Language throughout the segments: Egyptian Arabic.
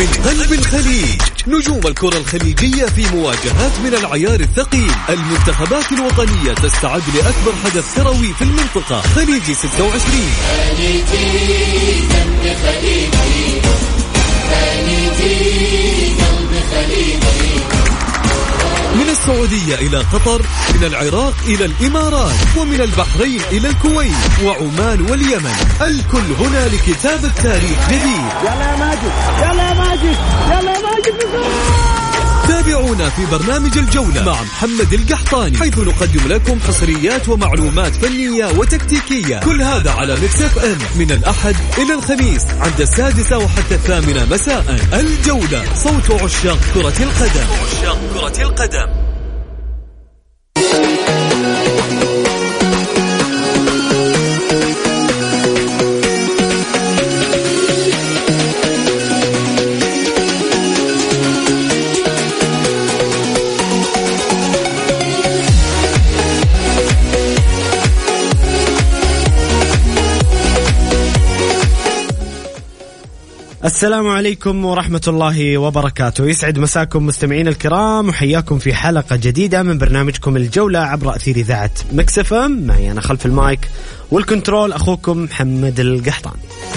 من قلب الخليج نجوم الكرة الخليجية في مواجهات من العيار الثقيل المنتخبات الوطنية تستعد لأكبر حدث كروي في المنطقة خليجي 26 خليجي خليجي خليجي خليجي من السعودية إلى قطر من العراق إلى الإمارات ومن البحرين إلى الكويت وعمان واليمن الكل هنا لكتابة تاريخ جديد يلا ماجد يلا ماجد يلا ماجد تابعونا في برنامج الجولة مع محمد القحطاني حيث نقدم لكم حصريات ومعلومات فنية وتكتيكية كل هذا على ميكس اف ام من الأحد إلى الخميس عند السادسة وحتى الثامنة مساء الجولة صوت عشاق كرة القدم عشاق كرة القدم السلام عليكم ورحمة الله وبركاته يسعد مساكم مستمعين الكرام وحياكم في حلقة جديدة من برنامجكم الجولة عبر أثير إذاعة مكسفم معي أنا خلف المايك والكنترول أخوكم محمد القحطان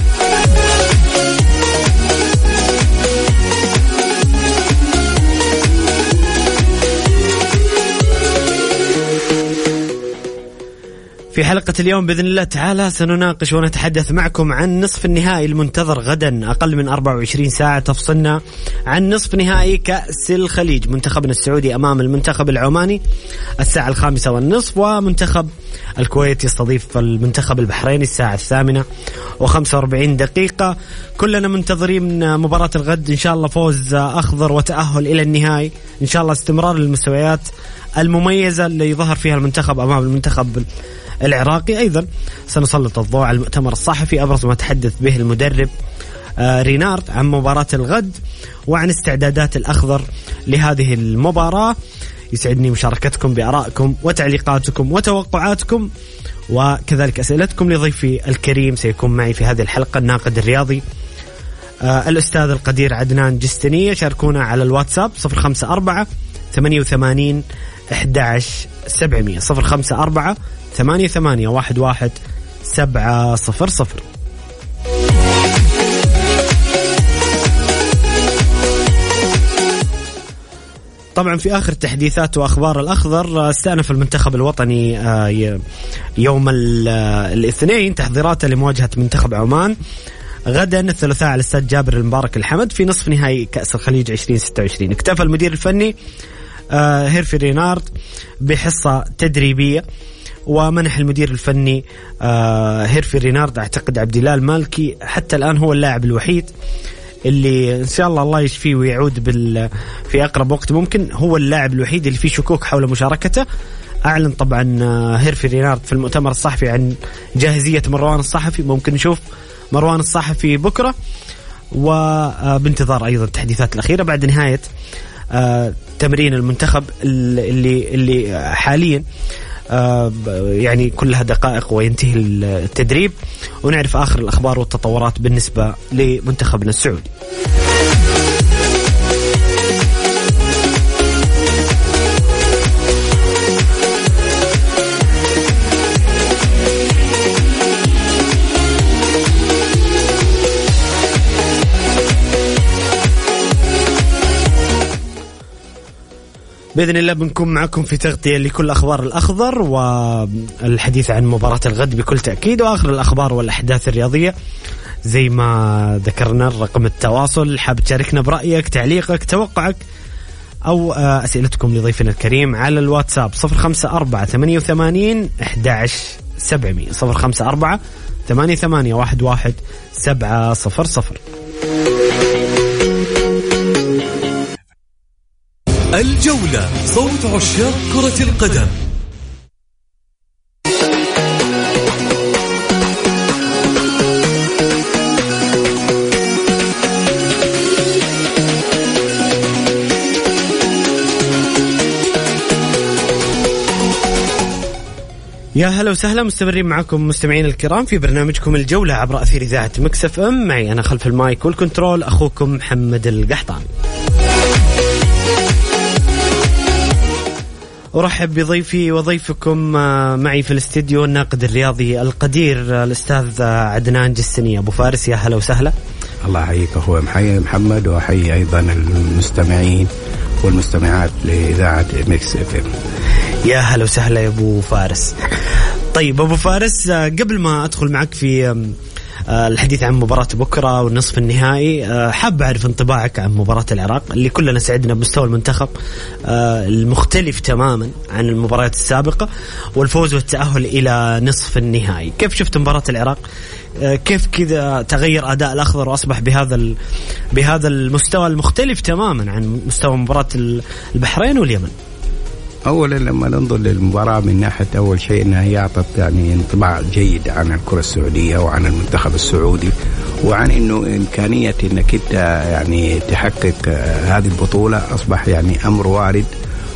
في حلقة اليوم بإذن الله تعالى سنناقش ونتحدث معكم عن نصف النهائي المنتظر غدا أقل من 24 ساعة تفصلنا عن نصف نهائي كأس الخليج منتخبنا السعودي أمام المنتخب العماني الساعة الخامسة والنصف ومنتخب الكويت يستضيف المنتخب البحريني الساعة الثامنة و45 دقيقة كلنا منتظرين مباراة الغد إن شاء الله فوز أخضر وتأهل إلى النهائي إن شاء الله استمرار المستويات المميزة اللي يظهر فيها المنتخب أمام المنتخب العراقي أيضا سنسلط الضوء على المؤتمر الصحفي أبرز ما تحدث به المدرب آه، رينارد عن مباراة الغد وعن استعدادات الأخضر لهذه المباراة يسعدني مشاركتكم بآرائكم وتعليقاتكم وتوقعاتكم وكذلك أسئلتكم لضيفي الكريم سيكون معي في هذه الحلقة الناقد الرياضي آه الأستاذ القدير عدنان جستنية شاركونا على الواتساب 054 88 11 700 054 ثمانية ثمانية واحد واحد سبعة صفر صفر طبعا في اخر تحديثات واخبار الاخضر استانف المنتخب الوطني آه، يوم آه، الاثنين تحضيراته لمواجهه منتخب عمان غدا الثلاثاء على الاستاد جابر المبارك الحمد في نصف نهائي كاس الخليج 2026 اكتفى المدير الفني آه، هيرفي رينارد بحصه تدريبيه ومنح المدير الفني آه، هيرفي رينارد اعتقد عبد الله المالكي حتى الان هو اللاعب الوحيد اللي ان شاء الله الله يشفيه ويعود بال في اقرب وقت ممكن هو اللاعب الوحيد اللي فيه شكوك حول مشاركته اعلن طبعا آه، هيرفي رينارد في المؤتمر الصحفي عن جاهزيه مروان الصحفي ممكن نشوف مروان الصحفي بكره وبانتظار ايضا التحديثات الاخيره بعد نهايه آه، تمرين المنتخب اللي اللي حاليا آه، يعني كلها دقائق وينتهي التدريب ونعرف اخر الاخبار والتطورات بالنسبه لمنتخبنا السعودي. باذن الله بنكون معكم في تغطيه لكل اخبار الاخضر والحديث عن مباراه الغد بكل تاكيد واخر الاخبار والاحداث الرياضيه زي ما ذكرنا رقم التواصل حاب تشاركنا برايك تعليقك توقعك او آه، اسئلتكم لضيفنا الكريم على الواتساب 054 88 11 700 054 88 11 700 الجولة صوت عشاق كرة القدم يا هلا وسهلا مستمرين معكم مستمعين الكرام في برنامجكم الجولة عبر أثير إذاعة مكسف أم معي أنا خلف المايك والكنترول أخوكم محمد القحطاني أرحب بضيفي وضيفكم آه، معي في الاستديو الناقد الرياضي القدير آه، الأستاذ آه، عدنان جسني أبو فارس يا هلا وسهلا الله يحييك أخوي محيي محمد وأحيي أيضا المستمعين والمستمعات لإذاعة ميكس اف ام يا هلا وسهلا يا ابو فارس طيب ابو فارس آه، قبل ما ادخل معك في آه، الحديث عن مباراة بكرة والنصف النهائي آه، حاب أعرف انطباعك عن مباراة العراق اللي كلنا سعدنا بمستوى المنتخب المختلف تماما عن المباريات السابقة والفوز والتأهل إلى نصف النهائي كيف شفت مباراة العراق كيف كذا تغير اداء الاخضر واصبح بهذا بهذا المستوى المختلف تماما عن مستوى مباراه البحرين واليمن اولا لما ننظر للمباراه من ناحيه اول شيء انها هي اعطت يعني انطباع جيد عن الكره السعوديه وعن المنتخب السعودي وعن انه امكانيه انك انت يعني تحقق هذه البطوله اصبح يعني امر وارد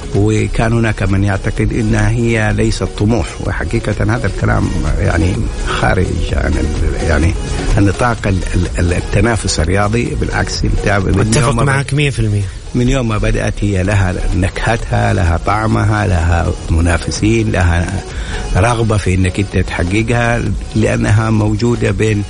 وكان هناك من يعتقد انها هي ليست طموح وحقيقه هذا الكلام يعني خارج عن يعني النطاق التنافس الرياضي بالعكس اتفق معك 100% من يوم ما بدات هي لها نكهتها لها طعمها لها منافسين لها رغبه في انك انت تحققها لانها موجوده بين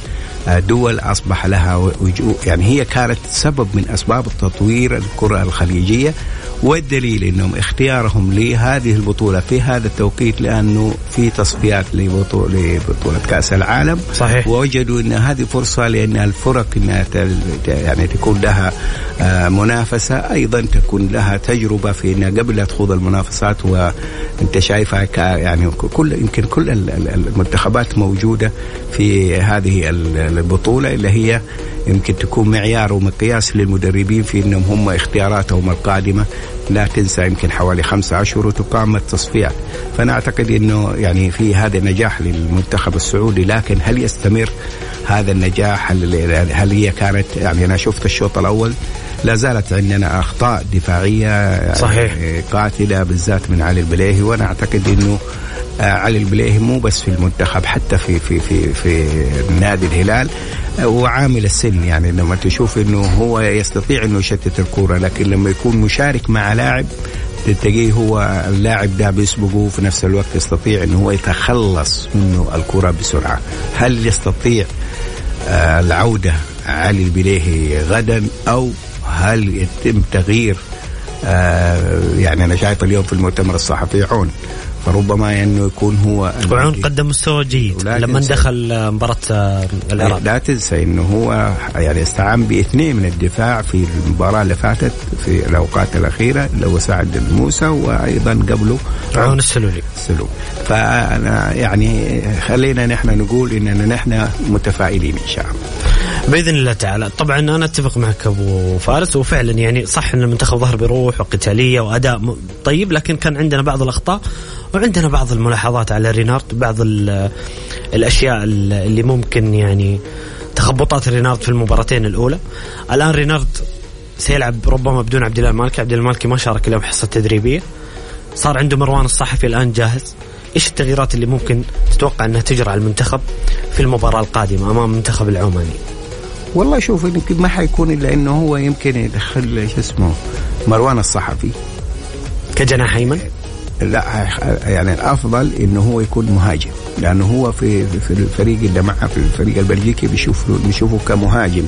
دول اصبح لها وجوه يعني هي كانت سبب من اسباب تطوير الكره الخليجيه والدليل انهم اختيارهم لهذه البطوله في هذا التوقيت لانه في تصفيات لبطوله لبطوله كاس العالم صحيح ووجدوا ان هذه فرصه لان الفرق انها يعني تكون لها آه، منافسه ايضا تكون لها تجربه في انها قبل لا تخوض المنافسات وانت شايفها يعني كل يمكن كل المنتخبات موجوده في هذه البطوله اللي هي يمكن تكون معيار ومقياس للمدربين في انهم هم اختياراتهم القادمه لا تنسى يمكن حوالي خمسة اشهر وتقام التصفيات فانا اعتقد انه يعني في هذا نجاح للمنتخب السعودي لكن هل يستمر هذا النجاح هل هي كانت يعني انا شفت الشوط الاول لا زالت عندنا اخطاء دفاعيه صحيح قاتله بالذات من علي البليهي وانا اعتقد انه آه، علي البليهي مو بس في المنتخب حتى في في في في نادي الهلال آه، وعامل السن يعني لما تشوف انه هو يستطيع انه يشتت الكوره لكن لما يكون مشارك مع لاعب تلاقيه هو اللاعب ده بيسبقه وفي نفس الوقت يستطيع انه هو يتخلص منه الكره بسرعه هل يستطيع آه، العوده علي البليهي غدا او هل يتم تغيير يعني انا شايف اليوم في المؤتمر الصحفي عون فربما انه يكون هو وعون قدم مستوى جيد لما دخل مباراه آه، العراق لا تنسى انه هو يعني استعان باثنين من الدفاع في المباراه اللي فاتت في الاوقات الاخيره اللي هو سعد الموسى وايضا قبله عون السلولي السلولي فانا يعني خلينا نحن نقول اننا نحن متفائلين ان شاء الله باذن الله تعالى طبعا انا اتفق معك ابو فارس وفعلا يعني صح ان المنتخب ظهر بروح وقتاليه واداء طيب لكن كان عندنا بعض الاخطاء وعندنا بعض الملاحظات على رينارد بعض الاشياء اللي ممكن يعني تخبطات رينارد في المباراتين الاولى الان رينارد سيلعب ربما بدون عبد الله المالكي عبد الله المالكي ما شارك اليوم حصه تدريبيه صار عنده مروان الصحفي الان جاهز ايش التغييرات اللي ممكن تتوقع انها تجرى على المنتخب في المباراه القادمه امام المنتخب العماني والله شوف يمكن ما حيكون الا انه هو يمكن يدخل شو اسمه مروان الصحفي كجناح ايمن لا يعني الافضل انه هو يكون مهاجم لانه هو في في الفريق اللي معه في الفريق البلجيكي بيشوفوا بيشوفوا كمهاجم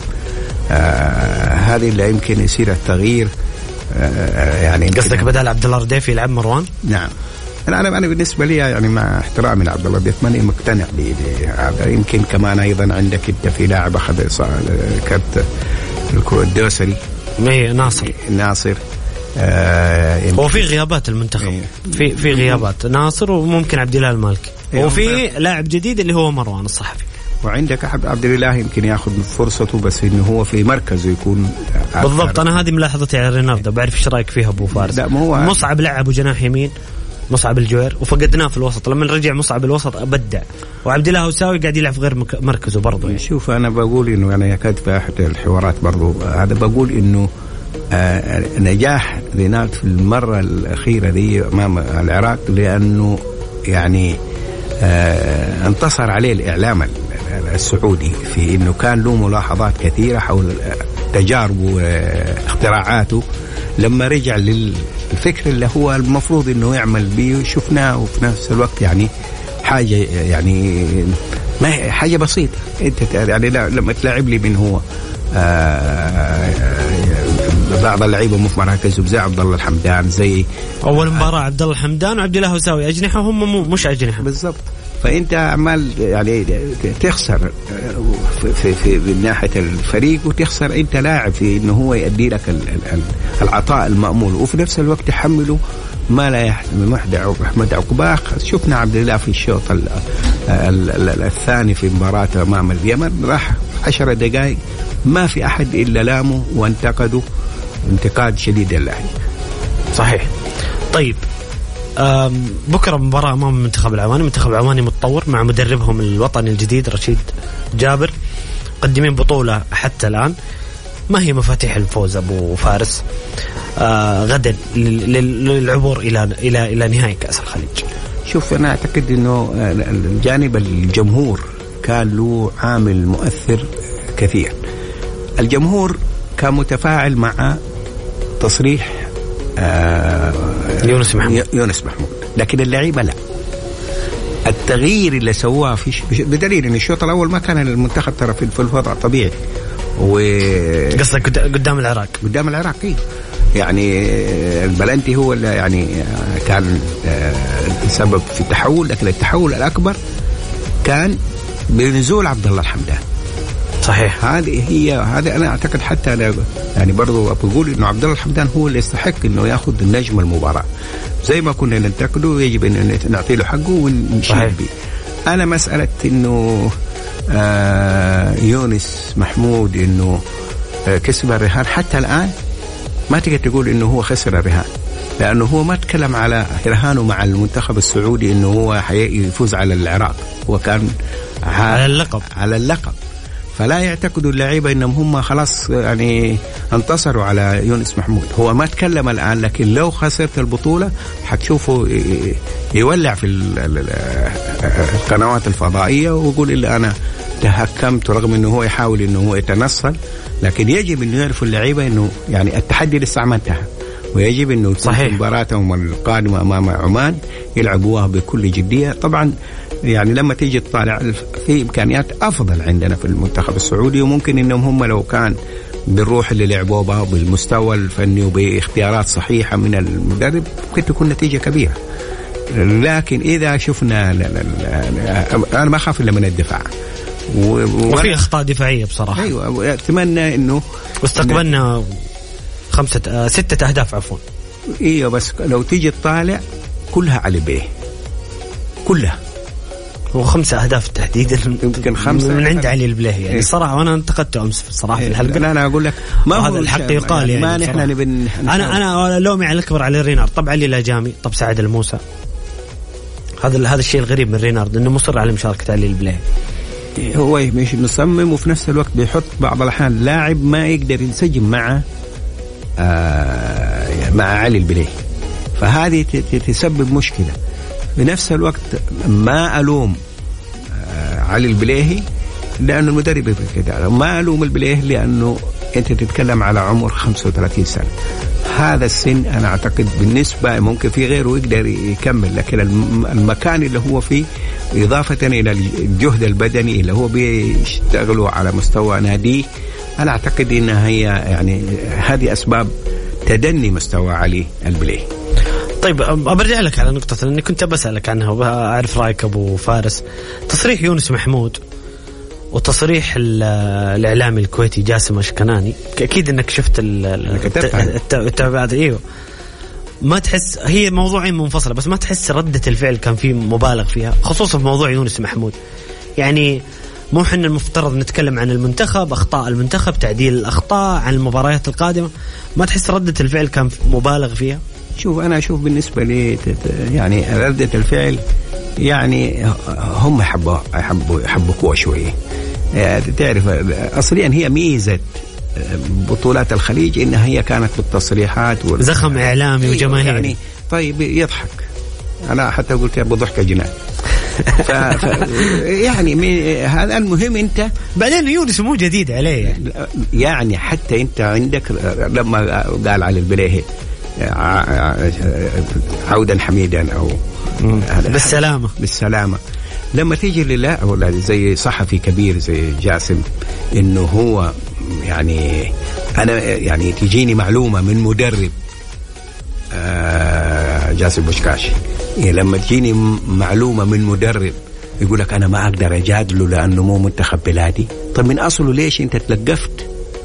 آه هذه اللي يمكن يصير التغيير آه يعني قصدك بدل عبد الله رديفي يلعب مروان؟ نعم انا انا بالنسبه لي يعني مع احترامي لعبد الله رديف ماني مقتنع بهذا يمكن كمان ايضا عندك انت في لاعب اخذ كرت الدوسري ناصر ناصر آه هو في غيابات المنتخب إيه. في في غيابات ناصر وممكن عبد الله المالكي إيه وفي لاعب جديد اللي هو مروان الصحفي وعندك احد عبد الاله يمكن ياخذ فرصته بس انه هو في مركزه يكون بالضبط انا هذه ملاحظتي على ريناردو بعرف ايش رايك فيها ابو فارس لا هو مصعب لعبه جناح يمين مصعب الجوير وفقدناه في الوسط لما رجع مصعب الوسط ابدع وعبد الله هوساوي قاعد يلعب في غير مركزه برضه يعني. شوف انا بقول انه انا يكاد في احد الحوارات برضه هذا بقول انه آه، نجاح رينالد في المرة الأخيرة دي أمام العراق لأنه يعني آه انتصر عليه الاعلام السعودي في انه كان له ملاحظات كثيره حول تجاربه واختراعاته لما رجع للفكر اللي هو المفروض انه يعمل به شفناه وفي نفس الوقت يعني حاجه يعني ما حاجه بسيطه انت يعني لما تلاعب لي من هو آه بعض اللعيبه مو في مراكزهم زي عبد الله الحمدان زي اول مباراه عبد الله الحمدان وعبد الله وساوي اجنحه هم مش اجنحه بالضبط فانت عمال يعني تخسر في, في, من ناحيه الفريق وتخسر انت لاعب في انه هو يؤدي لك العطاء المامول وفي نفس الوقت تحمله ما لا يحمل احمد عقباخ شفنا عبد الله في الشوط الثاني في مباراه امام اليمن راح عشر دقائق ما في احد الا لامه وانتقده انتقاد شديد لله صحيح طيب بكره مباراه امام المنتخب العماني، المنتخب العماني متطور مع مدربهم الوطني الجديد رشيد جابر مقدمين بطوله حتى الان ما هي مفاتيح الفوز ابو فارس آه غدا للعبور الى الى الى نهائي كاس الخليج شوف انا اعتقد انه الجانب الجمهور كان له عامل مؤثر كثير الجمهور كان متفاعل مع تصريح آه يونس محمود يونس محمود لكن اللعيبه لا التغيير اللي سواه في بدليل ان الشوط الاول ما كان المنتخب ترى في الوضع طبيعي و قصدك قدام العراق قدام العراق إيه. يعني البلنتي هو اللي يعني كان سبب في التحول لكن التحول الاكبر كان بنزول عبد الله الحمدان صحيح هذه هي هذا انا اعتقد حتى انا يعني برضو بقول انه عبد الله الحمدان هو اللي يستحق انه ياخذ النجم المباراه زي ما كنا ننتقده يجب ان نعطي له حقه ونشيل به انا مساله انه آه يونس محمود انه آه كسب الرهان حتى الان ما تقدر تقول انه هو خسر الرهان لانه هو ما تكلم على رهانه مع المنتخب السعودي انه هو يفوز على العراق هو كان على اللقب على اللقب فلا يعتقدوا اللعيبه انهم هم خلاص يعني انتصروا على يونس محمود هو ما تكلم الان لكن لو خسرت البطوله حتشوفه يولع في القنوات الفضائيه ويقول اللي انا تهكمت رغم انه هو يحاول انه هو يتنصل لكن يجب انه يعرفوا اللعيبه انه يعني التحدي لسه ما انتهى ويجب انه صحيح مباراتهم القادمه امام عمان يلعبوها بكل جديه طبعا يعني لما تيجي تطالع في امكانيات افضل عندنا في المنتخب السعودي وممكن انهم هم لو كان بالروح اللي لعبوه بها بالمستوى الفني وباختيارات صحيحه من المدرب ممكن تكون نتيجه كبيره لكن اذا شفنا لا لا لا انا ما اخاف الا من الدفاع و... وفي اخطاء دفاعيه بصراحه ايوه اتمنى انه واستقبلنا خمسه آه سته اهداف عفوا ايوه بس لو تيجي تطالع كلها علي بيه كلها وخمسة أهداف تحديدا يمكن خمسة من عند علي البليهي يعني الصراحة وأنا انتقدته أمس الصراحة في الحلقة لا أنا أقول لك ما هو الحق يقال يعني ما نحن نبي أنا أنا لومي على الأكبر على رينارد طب علي لاجامي طب سعد الموسى هذا هذا الشيء الغريب من رينارد انه مصر على مشاركه علي البليهي هو مش مصمم وفي نفس الوقت بيحط بعض الاحيان لاعب ما يقدر ينسجم مع آه مع علي البليهي فهذه تسبب مشكله في نفس الوقت ما الوم آه علي البليهي لانه المدرب كده ما الوم البليهي لانه انت تتكلم على عمر 35 سنه هذا السن انا اعتقد بالنسبه ممكن في غيره يقدر يكمل لكن المكان اللي هو فيه اضافه الى الجهد البدني اللي هو بيشتغلوا على مستوى ناديه انا اعتقد انها هي يعني هذه اسباب تدني مستوى علي البليه طيب برجع لك على نقطة لأني كنت بسألك عنها وأعرف رأيك أبو فارس تصريح يونس محمود وتصريح الاعلامي الكويتي جاسم اشكناني اكيد انك شفت التابعات ايوه ما تحس هي موضوعين منفصله بس ما تحس رده الفعل كان في مبالغ فيها خصوصا في موضوع يونس محمود يعني مو احنا المفترض نتكلم عن المنتخب اخطاء المنتخب تعديل الاخطاء عن المباريات القادمه ما تحس رده الفعل كان مبالغ فيها شوف انا اشوف بالنسبه لي يعني رده الفعل يعني هم يحبوا يحبوا يحبكوها شويه يعني تعرف اصليا هي ميزه بطولات الخليج انها هي كانت بالتصريحات وال... زخم اعلامي وجماهيري يعني طيب يضحك انا حتى قلت يا ابو ضحكه جنان ف... ف... يعني من... هذا المهم انت بعدين يونس مو جديد عليه يعني. يعني حتى انت عندك لما قال علي البليهي عودا حميدا او بالسلامه بالسلامه لما تيجي لله ولا زي صحفي كبير زي جاسم انه هو يعني انا يعني تجيني معلومه من مدرب آه جاسم بوشكاش يعني لما تجيني معلومه من مدرب يقول لك انا ما اقدر اجادله لانه مو منتخب بلادي طب من اصله ليش انت تلقفت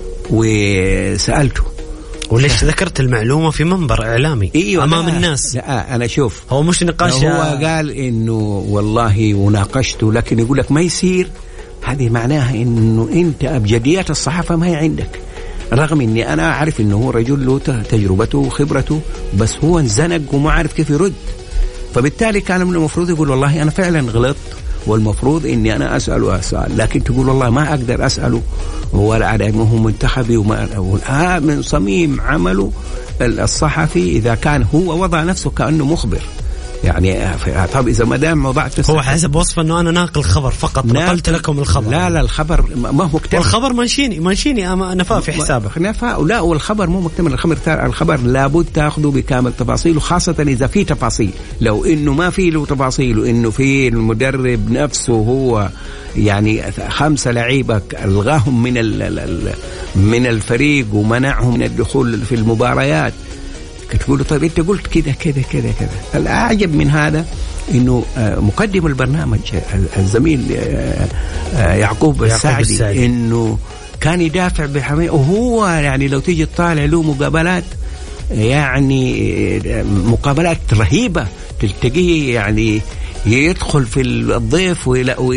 وسالته وليش ذكرت المعلومه في منبر اعلامي ايوه امام لا الناس لا انا شوف هو مش نقاش هو قال انه والله وناقشته لكن يقول لك ما يصير هذه معناها انه انت ابجديات الصحافه ما هي عندك رغم اني انا اعرف انه هو رجل له تجربته وخبرته بس هو انزنق وما عارف كيف يرد فبالتالي كان من المفروض يقول والله انا فعلا غلطت والمفروض اني انا اساله سؤال لكن تقول والله ما اقدر اساله ولا على انه هو منتخبي وما آه من صميم عمله الصحفي اذا كان هو وضع نفسه كانه مخبر يعني طب اذا ما دام وضعت هو حسب وصفه انه انا ناقل خبر فقط نقلت لكم الخبر لا لا الخبر ما هو مكتمل والخبر منشيني منشيني نفاء في حسابه نفاء لا والخبر مو مكتمل الخبر الخبر لابد تاخذه بكامل تفاصيله خاصه اذا في تفاصيل لو انه ما في له تفاصيل وانه في المدرب نفسه هو يعني خمسه لعيبه الغاهم من من الفريق ومنعهم من الدخول في المباريات تقول له طيب انت قلت كذا كذا كذا كذا الاعجب من هذا انه مقدم البرنامج الزميل يعقوب السعدي انه كان يدافع بحماية وهو يعني لو تيجي تطالع له مقابلات يعني مقابلات رهيبه تلتقيه يعني يدخل في الضيف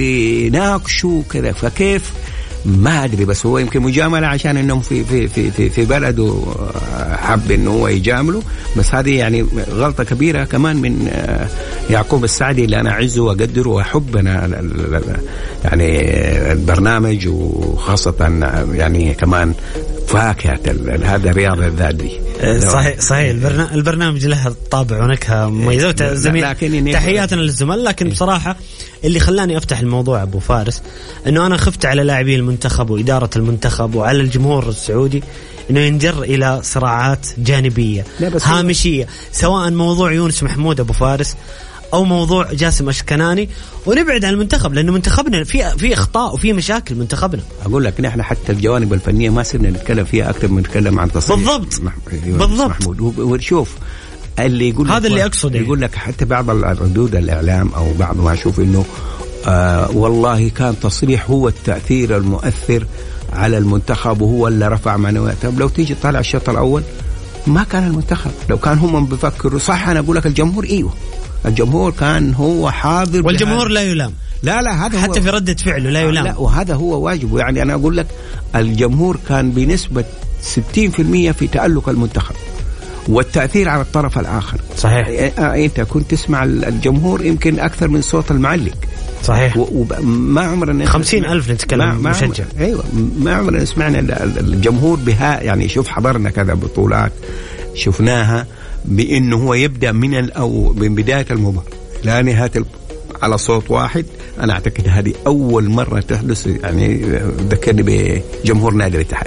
ويناقشه كذا فكيف ما ادري بس هو يمكن مجامله عشان انهم في في في في, في بلده حب انه هو يجامله بس هذه يعني غلطه كبيره كمان من يعقوب السعدي اللي انا اعزه واقدره واحب انا يعني البرنامج وخاصه يعني كمان فاكهه هذا الرياضه الذات دي صحيح صحيح البرنامج له طابع ونكهه مميزه زميل تحياتنا للزملاء لكن بصراحه اللي خلاني افتح الموضوع ابو فارس انه انا خفت على لاعبي المنتخب واداره المنتخب وعلى الجمهور السعودي انه ينجر الى صراعات جانبيه هامشيه سواء موضوع يونس محمود ابو فارس او موضوع جاسم اشكناني ونبعد عن المنتخب لانه منتخبنا في في اخطاء وفي مشاكل منتخبنا اقول لك نحن حتى الجوانب الفنيه ما صرنا نتكلم فيها اكثر من نتكلم عن تصريح بالضبط بالضبط محمود وشوف اللي يقول هذا اللي اقصده يقول لك حتى بعض الردود الاعلام او بعض ما اشوف انه آه والله كان تصريح هو التاثير المؤثر على المنتخب وهو اللي رفع معنوياته لو تيجي تطالع الشوط الاول ما كان المنتخب لو كان هم بيفكروا صح انا اقول لك الجمهور ايوه الجمهور كان هو حاضر والجمهور لا يلام لا لا هذا حتى هو في ردة فعله لا يلام لا وهذا هو واجبه يعني انا اقول لك الجمهور كان بنسبة 60% في تألق المنتخب والتأثير على الطرف الآخر صحيح أنت كنت تسمع الجمهور يمكن أكثر من صوت المعلق صحيح وما عمرنا خمسين ألف نتكلم ما مشجع أيوة ما عمرنا سمعنا الجمهور بها يعني شوف حضرنا كذا بطولات شفناها بانه هو يبدا من او من بدايه المباراه لا نهايه على صوت واحد انا اعتقد هذه اول مره تحدث يعني ذكرني بجمهور نادي الاتحاد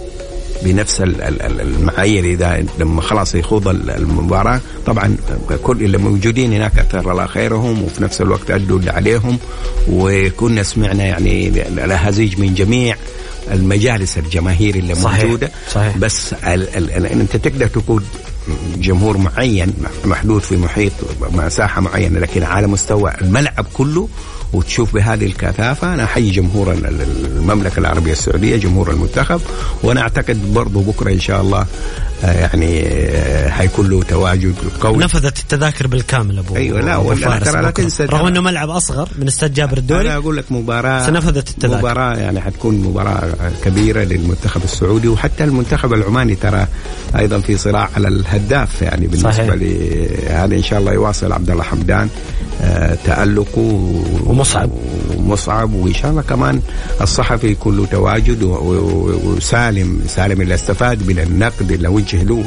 بنفس المعايير اذا لما خلاص يخوض المباراه طبعا كل اللي موجودين هناك اثر الله خيرهم وفي نفس الوقت ادوا اللي عليهم وكنا سمعنا يعني لهزيج من جميع المجالس الجماهير اللي صحيح. موجوده صحيح. بس ال ال انت تقدر تقود جمهور معين محدود في محيط مساحه معينه لكن على مستوى الملعب كله وتشوف بهذه الكثافة أنا أحيي جمهور المملكة العربية السعودية جمهور المنتخب وأنا أعتقد برضو بكرة إن شاء الله يعني حيكون له تواجد قوي نفذت التذاكر بالكامل ابو ايوه لا أبو ولا فارس ترى لا بكرة. تنسى رغم انه ملعب اصغر من استاد جابر الدوري انا اقول لك مباراه سنفذت التذاكر. مباراه يعني حتكون مباراه كبيره للمنتخب السعودي وحتى المنتخب العماني ترى ايضا في صراع على الهداف يعني بالنسبه صحيح. لهذا ان شاء الله يواصل عبد الله حمدان آه، تالقه و- ومصعب. ومصعب وان شاء الله كمان الصحفي يكون له تواجد و- و- وسالم سالم اللي استفاد من النقد اللي وجه له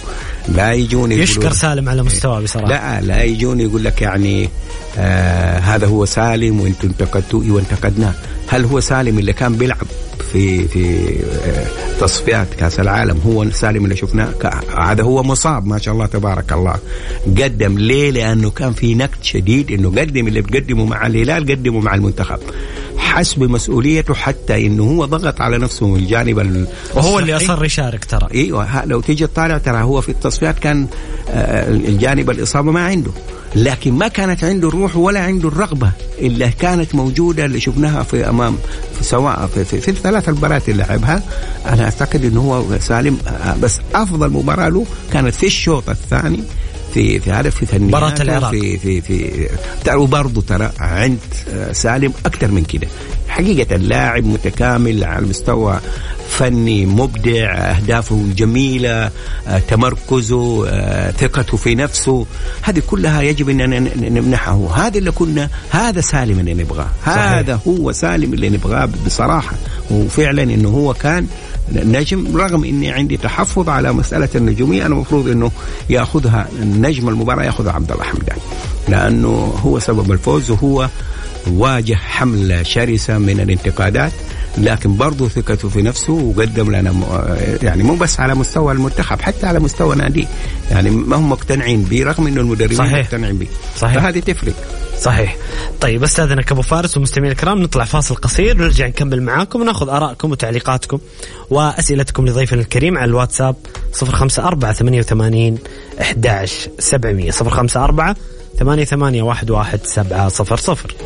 لا يجون يشكر سالم على مستواه بصراحه لا لا يجون يقول لك يعني آه هذا هو سالم وانتم انتقدتوه ايوه انتقدناه هل هو سالم اللي كان بيلعب في في آه، تصفيات كاس العالم هو سالم اللي شفناه هذا هو مصاب ما شاء الله تبارك الله قدم ليه لانه كان في نقد شديد انه قدم اللي بقدمه مع الهلال قدمه مع المنتخب حسب مسؤوليته حتى انه هو ضغط على نفسه من الجانب وهو اللي اصر يشارك ترى ايوه لو تيجي تطالع ترى هو في التصفيات كان آه، الجانب الاصابه ما عنده لكن ما كانت عنده الروح ولا عنده الرغبه اللي كانت موجوده اللي شفناها في امام في سواء في, في, في الثلاث المباريات اللي لعبها انا اعتقد انه هو سالم آه، بس افضل مباراه له كانت في الشوط الثاني في في هذا في فنيات مباراة العراق في في في ترى وبرضه ترى عند آه، سالم اكثر من كده حقيقة اللاعب متكامل على مستوى فني مبدع أهدافه جميلة آه، تمركزه آه، ثقته في نفسه هذه كلها يجب أن نمنحه هذا اللي كنا هذا سالم اللي نبغاه هذا هو سالم اللي نبغاه بصراحة وفعلا أنه هو كان نجم رغم اني عندي تحفظ على مساله النجوميه انا المفروض انه ياخذها نجم المباراه ياخذها عبد الله حمدان لانه هو سبب الفوز وهو واجه حمله شرسه من الانتقادات لكن برضه ثقته في نفسه وقدم لنا يعني مو بس على مستوى المنتخب حتى على مستوى نادي يعني ما هم مقتنعين به رغم انه المدربين صحيح. مقتنعين به صحيح فهذه تفرق صحيح طيب استاذنك ابو فارس ومستمعينا الكرام نطلع فاصل قصير ونرجع نكمل معاكم وناخذ ارائكم وتعليقاتكم واسئلتكم لضيفنا الكريم على الواتساب 054 88 11700 054 ثمانية ثمانية واحد واحد سبعة صفر صفر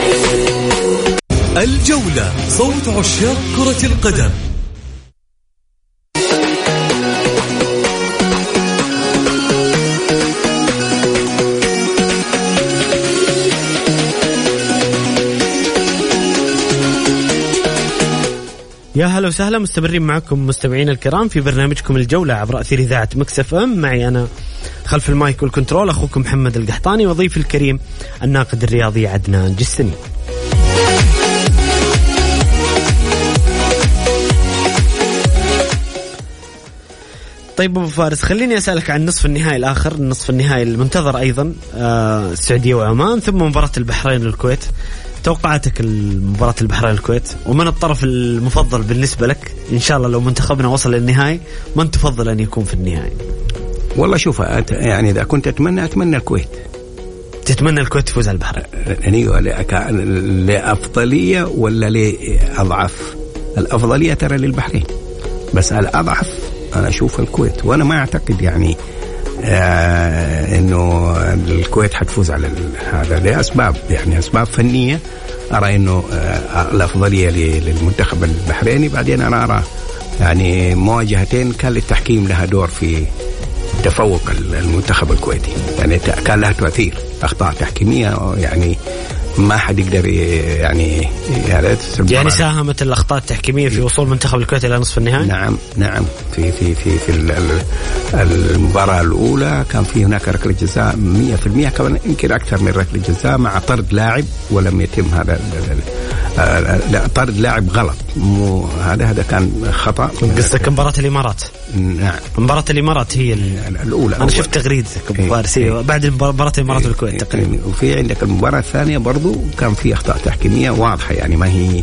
الجولة صوت عشاق كرة القدم يا هلا وسهلا مستمرين معكم مستمعين الكرام في برنامجكم الجولة عبر أثير إذاعة مكسف أم معي أنا خلف المايك والكنترول أخوكم محمد القحطاني وضيفي الكريم الناقد الرياضي عدنان جسني طيب ابو فارس خليني اسالك عن نصف النهائي الاخر النصف النهائي المنتظر ايضا آه السعوديه وعمان ثم مباراه البحرين والكويت توقعاتك المباراة البحرين الكويت ومن الطرف المفضل بالنسبة لك إن شاء الله لو منتخبنا وصل للنهائي من تفضل أن يكون في النهائي والله شوف يعني إذا كنت أتمنى أتمنى الكويت تتمنى الكويت تفوز على البحرين ايوه لافضليه ولا لاضعف؟ الافضليه ترى للبحرين بس الاضعف انا اشوف الكويت وانا ما اعتقد يعني آه انه الكويت حتفوز على هذا لاسباب يعني اسباب فنيه ارى انه آه الافضليه للمنتخب البحريني بعدين انا ارى يعني مواجهتين كان للتحكيم لها دور في تفوق المنتخب الكويتي يعني كان لها تاثير اخطاء تحكيميه يعني ما حد يقدر يعني يعني, يعني ساهمت الاخطاء التحكيميه في وصول منتخب الكويت الى نصف النهائي؟ نعم نعم في في في في المباراه الاولى كان في هناك ركله جزاء 100% كمان يمكن اكثر من ركله جزاء مع طرد لاعب ولم يتم هذا لا طرد لاعب غلط مو هذا هذا كان خطا قصدك مباراه الامارات نعم مباراه الامارات هي الاولى انا شفت تغريدتك ابو إيه، فارس إيه. بعد مباراه الامارات والكويت إيه، تقريبا وفي عندك المباراه الثانيه برضو كان في اخطاء تحكيميه واضحه يعني ما هي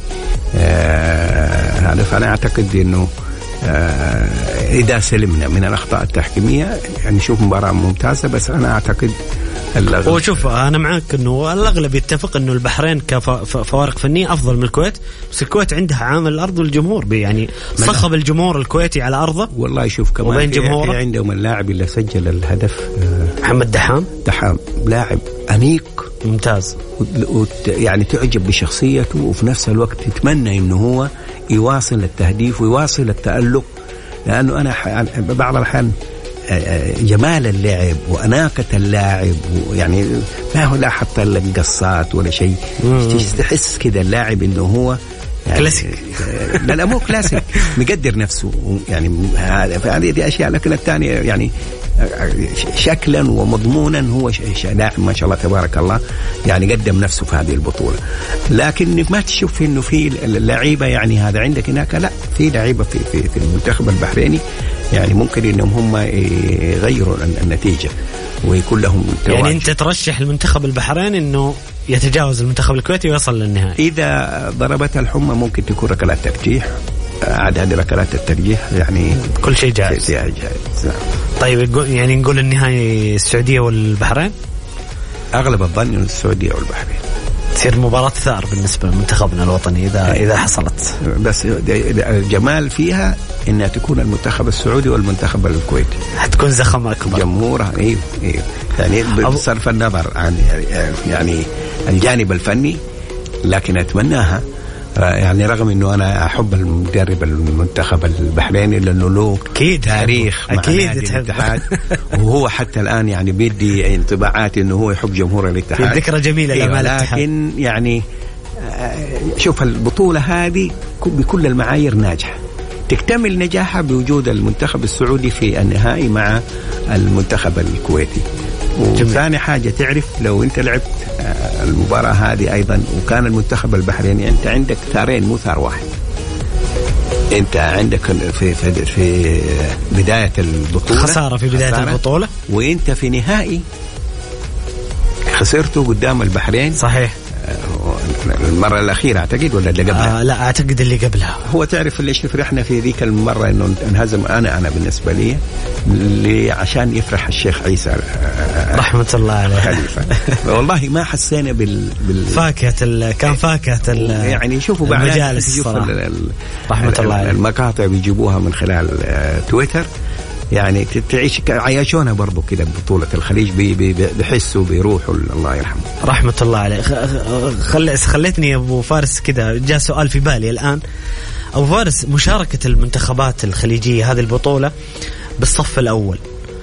آه هذا فانا اعتقد انه آه اذا سلمنا من الاخطاء التحكيميه يعني نشوف مباراه ممتازه بس انا اعتقد هو شوف انا معك انه الاغلب يتفق انه البحرين كفوارق فنيه افضل من الكويت بس الكويت عندها عامل الارض والجمهور يعني صخب الجمهور الكويتي على ارضه والله شوف كمان وبين جمهوره عندهم اللاعب اللي سجل الهدف آه، محمد دحام دحام لاعب انيق ممتاز يعني تعجب بشخصيته وفي نفس الوقت تتمنى انه هو يواصل التهديف ويواصل التألق لانه انا بعض الاحيان جمال اللعب واناقه اللاعب ويعني ما هو لا حتى قصات ولا شيء تحس كذا اللاعب انه هو يعني كلاسيك لا لا مو كلاسيك مقدر نفسه يعني هذه دي اشياء لكن الثانيه يعني شكلا ومضمونا هو لاعب ما شاء الله تبارك الله يعني قدم نفسه في هذه البطوله لكن ما تشوف انه في اللعيبه يعني هذا عندك هناك لا في لعيبه في في, في المنتخب البحريني يعني ممكن انهم هم يغيروا النتيجه ويكون لهم يعني انت ترشح المنتخب البحريني انه يتجاوز المنتخب الكويتي ويصل للنهائي اذا ضربتها الحمى ممكن تكون ركلات ترجيح عاد هذه ركلات الترجيح يعني كل شيء جاهز شيء جاهز نعم. طيب يعني نقول النهائي السعوديه والبحرين اغلب الظن انه السعوديه والبحرين تصير مباراة ثار بالنسبة لمنتخبنا الوطني إذا إيه. إذا حصلت. بس الجمال فيها انها تكون المنتخب السعودي والمنتخب الكويتي. حتكون زخم أكبر. جمهورها ايوه ايوه يعني بصرف النظر عن يعني الجانب الفني لكن اتمناها يعني رغم انه انا احب المدرب المنتخب البحريني لانه له اكيد تاريخ مع اكيد نادي الاتحاد وهو حتى الان يعني بيدي انطباعات انه هو يحب جمهور الاتحاد في ذكرى جميله أيوة لما الاتحاد لكن يعني شوف البطوله هذه بكل المعايير ناجحه تكتمل نجاحها بوجود المنتخب السعودي في النهائي مع المنتخب الكويتي وثاني حاجه تعرف لو انت لعبت المباراه هذه ايضا وكان المنتخب البحريني انت عندك ثارين مو ثار واحد انت عندك في في, في بدايه البطوله خساره في بدايه خسارة البطوله وانت في نهائي خسرته قدام البحرين صحيح المرة الأخيرة أعتقد ولا اللي قبلها؟ آه لا أعتقد اللي قبلها هو تعرف ليش فرحنا في ذيك المرة إنه انهزم أنا أنا بالنسبة لي اللي عشان يفرح الشيخ عيسى رحمة الله عليه خليفة والله ما حسينا بال, بال... فاكهة ال... كان فاكهة ال... يعني شوفوا بعد المجالس شوف ال... رحمة الله عليه المقاطع بيجيبوها من خلال تويتر يعني تعيش عايشونا برضو كده ببطولة الخليج بي بي بيحسوا بيروحوا الله يرحمه رحمة الله عليه خل... خلتني يا أبو فارس كده جاء سؤال في بالي الآن أبو فارس مشاركة المنتخبات الخليجية هذه البطولة بالصف الأول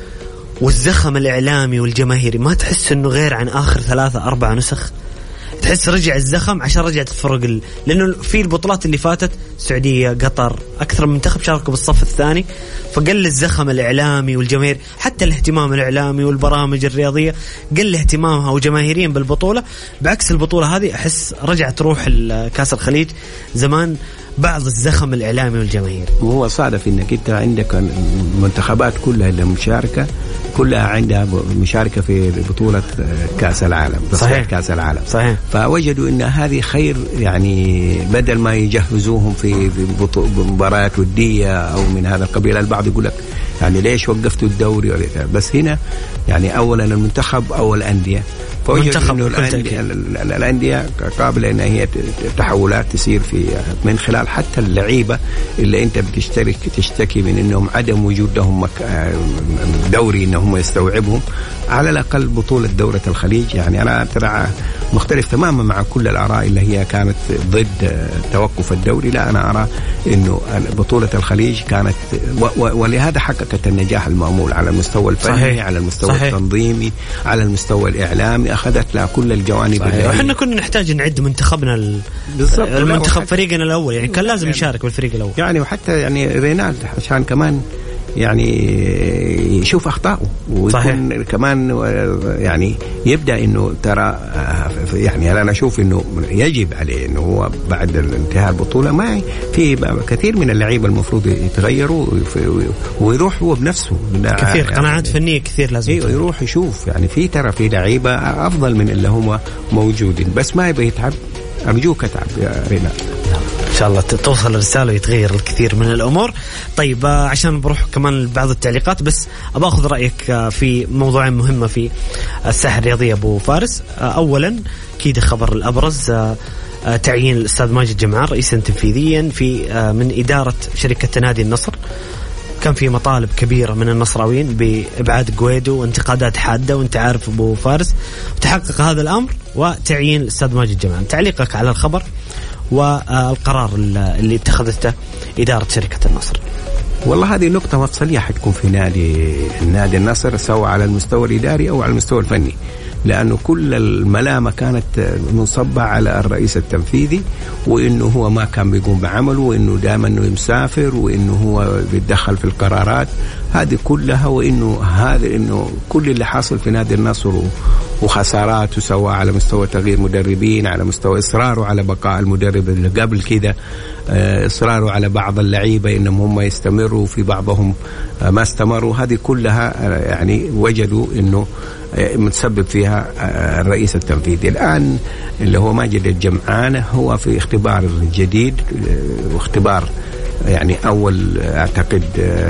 والزخم الإعلامي والجماهيري ما تحس أنه غير عن آخر ثلاثة أربع نسخ تحس رجع الزخم عشان رجعت الفرق ال... لانه في البطولات اللي فاتت السعوديه قطر اكثر من منتخب شاركوا بالصف الثاني فقل الزخم الاعلامي والجماهير حتى الاهتمام الاعلامي والبرامج الرياضيه قل اهتمامها وجماهيريا بالبطوله بعكس البطوله هذه احس رجعت روح كاس الخليج زمان بعض الزخم الاعلامي والجماهيري وهو صادف انك انت عندك المنتخبات كلها اللي مشاركه كلها عندها مشاركه في بطوله كاس العالم صحيح كاس العالم صحيح فوجدوا ان هذه خير يعني بدل ما يجهزوهم في مباريات وديه او من هذا القبيل البعض يقول لك يعني ليش وقفتوا الدوري ولا بس هنا يعني اولا المنتخب او الانديه منتخب انه الانديه قابله ان هي تحولات تسير في من خلال حتى اللعيبه اللي انت بتشترك تشتكي من انهم عدم وجود لهم دوري انهم يستوعبهم على الاقل بطوله دوره الخليج يعني انا ترى مختلف تماما مع كل الاراء اللي هي كانت ضد توقف الدوري لا انا ارى انه بطوله الخليج كانت ولهذا حققت النجاح المامول على المستوى الفني صحيح. على المستوى صحيح. التنظيمي على المستوى الاعلامي اخذت لها كل الجوانب احنا كنا نحتاج نعد منتخبنا ال... بالضبط المنتخب فريقنا الاول يعني كان لازم يشارك بالفريق الاول يعني وحتى يعني رينالد عشان كمان يعني يشوف اخطائه ويكون صحيح. كمان يعني يبدا انه ترى يعني انا اشوف انه يجب عليه انه هو بعد انتهاء البطوله ما في كثير من اللعيبه المفروض يتغيروا ويروح هو بنفسه كثير يعني قناعات فنيه كثير لازم ايوه يروح يشوف يعني في ترى في لعيبه افضل من اللي هم موجودين بس ما يبغى يتعب ارجوك اتعب يا رينالد ان شاء الله توصل الرساله ويتغير الكثير من الامور طيب عشان بروح كمان بعض التعليقات بس ابى اخذ رايك في موضوعين مهمه في الساحه الرياضيه ابو فارس اولا اكيد الخبر الابرز تعيين الاستاذ ماجد جمعان رئيسا تنفيذيا في من اداره شركه نادي النصر كان في مطالب كبيرة من النصراويين بإبعاد قويدو وانتقادات حادة وانت عارف أبو فارس وتحقق هذا الأمر وتعيين الأستاذ ماجد جمعان تعليقك على الخبر والقرار اللي اتخذته إدارة شركة النصر والله هذه نقطة مفصلية حتكون في نادي نادي النصر سواء على المستوى الإداري أو على المستوى الفني لأنه كل الملامة كانت منصبة على الرئيس التنفيذي وإنه هو ما كان بيقوم بعمله وإنه دائما إنه مسافر وإنه هو بيتدخل في القرارات هذه كلها وإنه هذا إنه كل اللي حاصل في نادي النصر وخساراته سواء على مستوى تغيير مدربين على مستوى إصراره على بقاء المدرب اللي قبل كده آه، إصراره على بعض اللعيبة إنهم هم يستمروا في بعضهم آه، ما استمروا هذه كلها آه، يعني وجدوا إنه متسبب فيها الرئيس التنفيذي الآن اللي هو ماجد الجمعان هو في اختبار جديد واختبار يعني أول أعتقد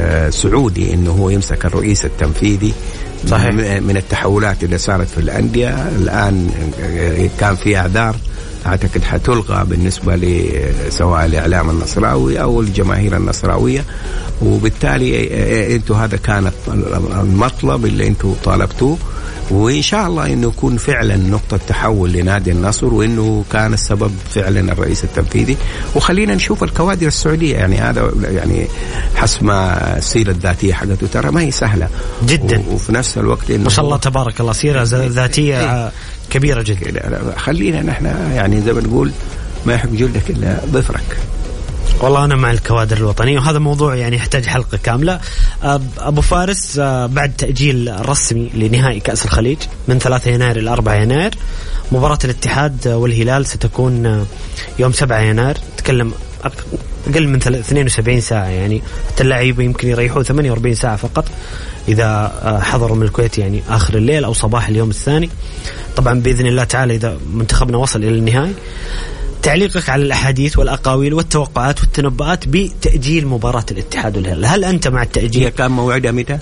سعودي أنه هو يمسك الرئيس التنفيذي صحيح. من التحولات اللي صارت في الأندية الآن كان في أعذار اعتقد حتلغى بالنسبه لسواء الاعلام النصراوي او الجماهير النصراويه وبالتالي انتم هذا كان المطلب اللي انتم طالبتوه وان شاء الله انه يكون فعلا نقطه تحول لنادي النصر وانه كان السبب فعلا الرئيس التنفيذي وخلينا نشوف الكوادر السعوديه يعني هذا يعني حسب ما السيره الذاتيه حقته ترى ما هي سهله جدا وفي نفس الوقت انه ما شاء الله تبارك الله سيره ذاتيه إيه. كبيره جدا خلينا نحن يعني زي ما نقول ما يحب جلدك الا ظفرك والله انا مع الكوادر الوطنيه وهذا موضوع يعني يحتاج حلقه كامله ابو فارس بعد تاجيل رسمي لنهائي كاس الخليج من 3 يناير الى 4 يناير مباراه الاتحاد والهلال ستكون يوم 7 يناير تكلم اقل من 72 ساعه يعني حتى اللعيبه يمكن يريحوا 48 ساعه فقط اذا حضروا من الكويت يعني اخر الليل او صباح اليوم الثاني طبعا باذن الله تعالى اذا منتخبنا وصل الى النهائي تعليقك على الاحاديث والاقاويل والتوقعات والتنبؤات بتاجيل مباراه الاتحاد والهلال هل انت مع التاجيل هي كان موعدها متى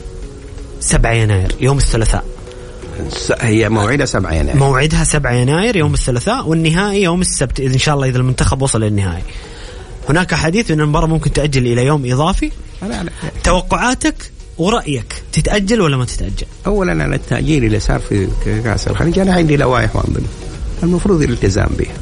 7 يناير يوم الثلاثاء هي موعدها 7 يناير موعدها 7 يناير يوم الثلاثاء والنهائي يوم السبت ان شاء الله اذا المنتخب وصل للنهائي هناك حديث ان المباراه ممكن تاجل الى يوم اضافي لا لا. توقعاتك ورايك تتاجل ولا ما تتاجل؟ اولا على التاجيل اللي صار في كاس الخليج انا عندي لوائح وانظمه المفروض الالتزام بها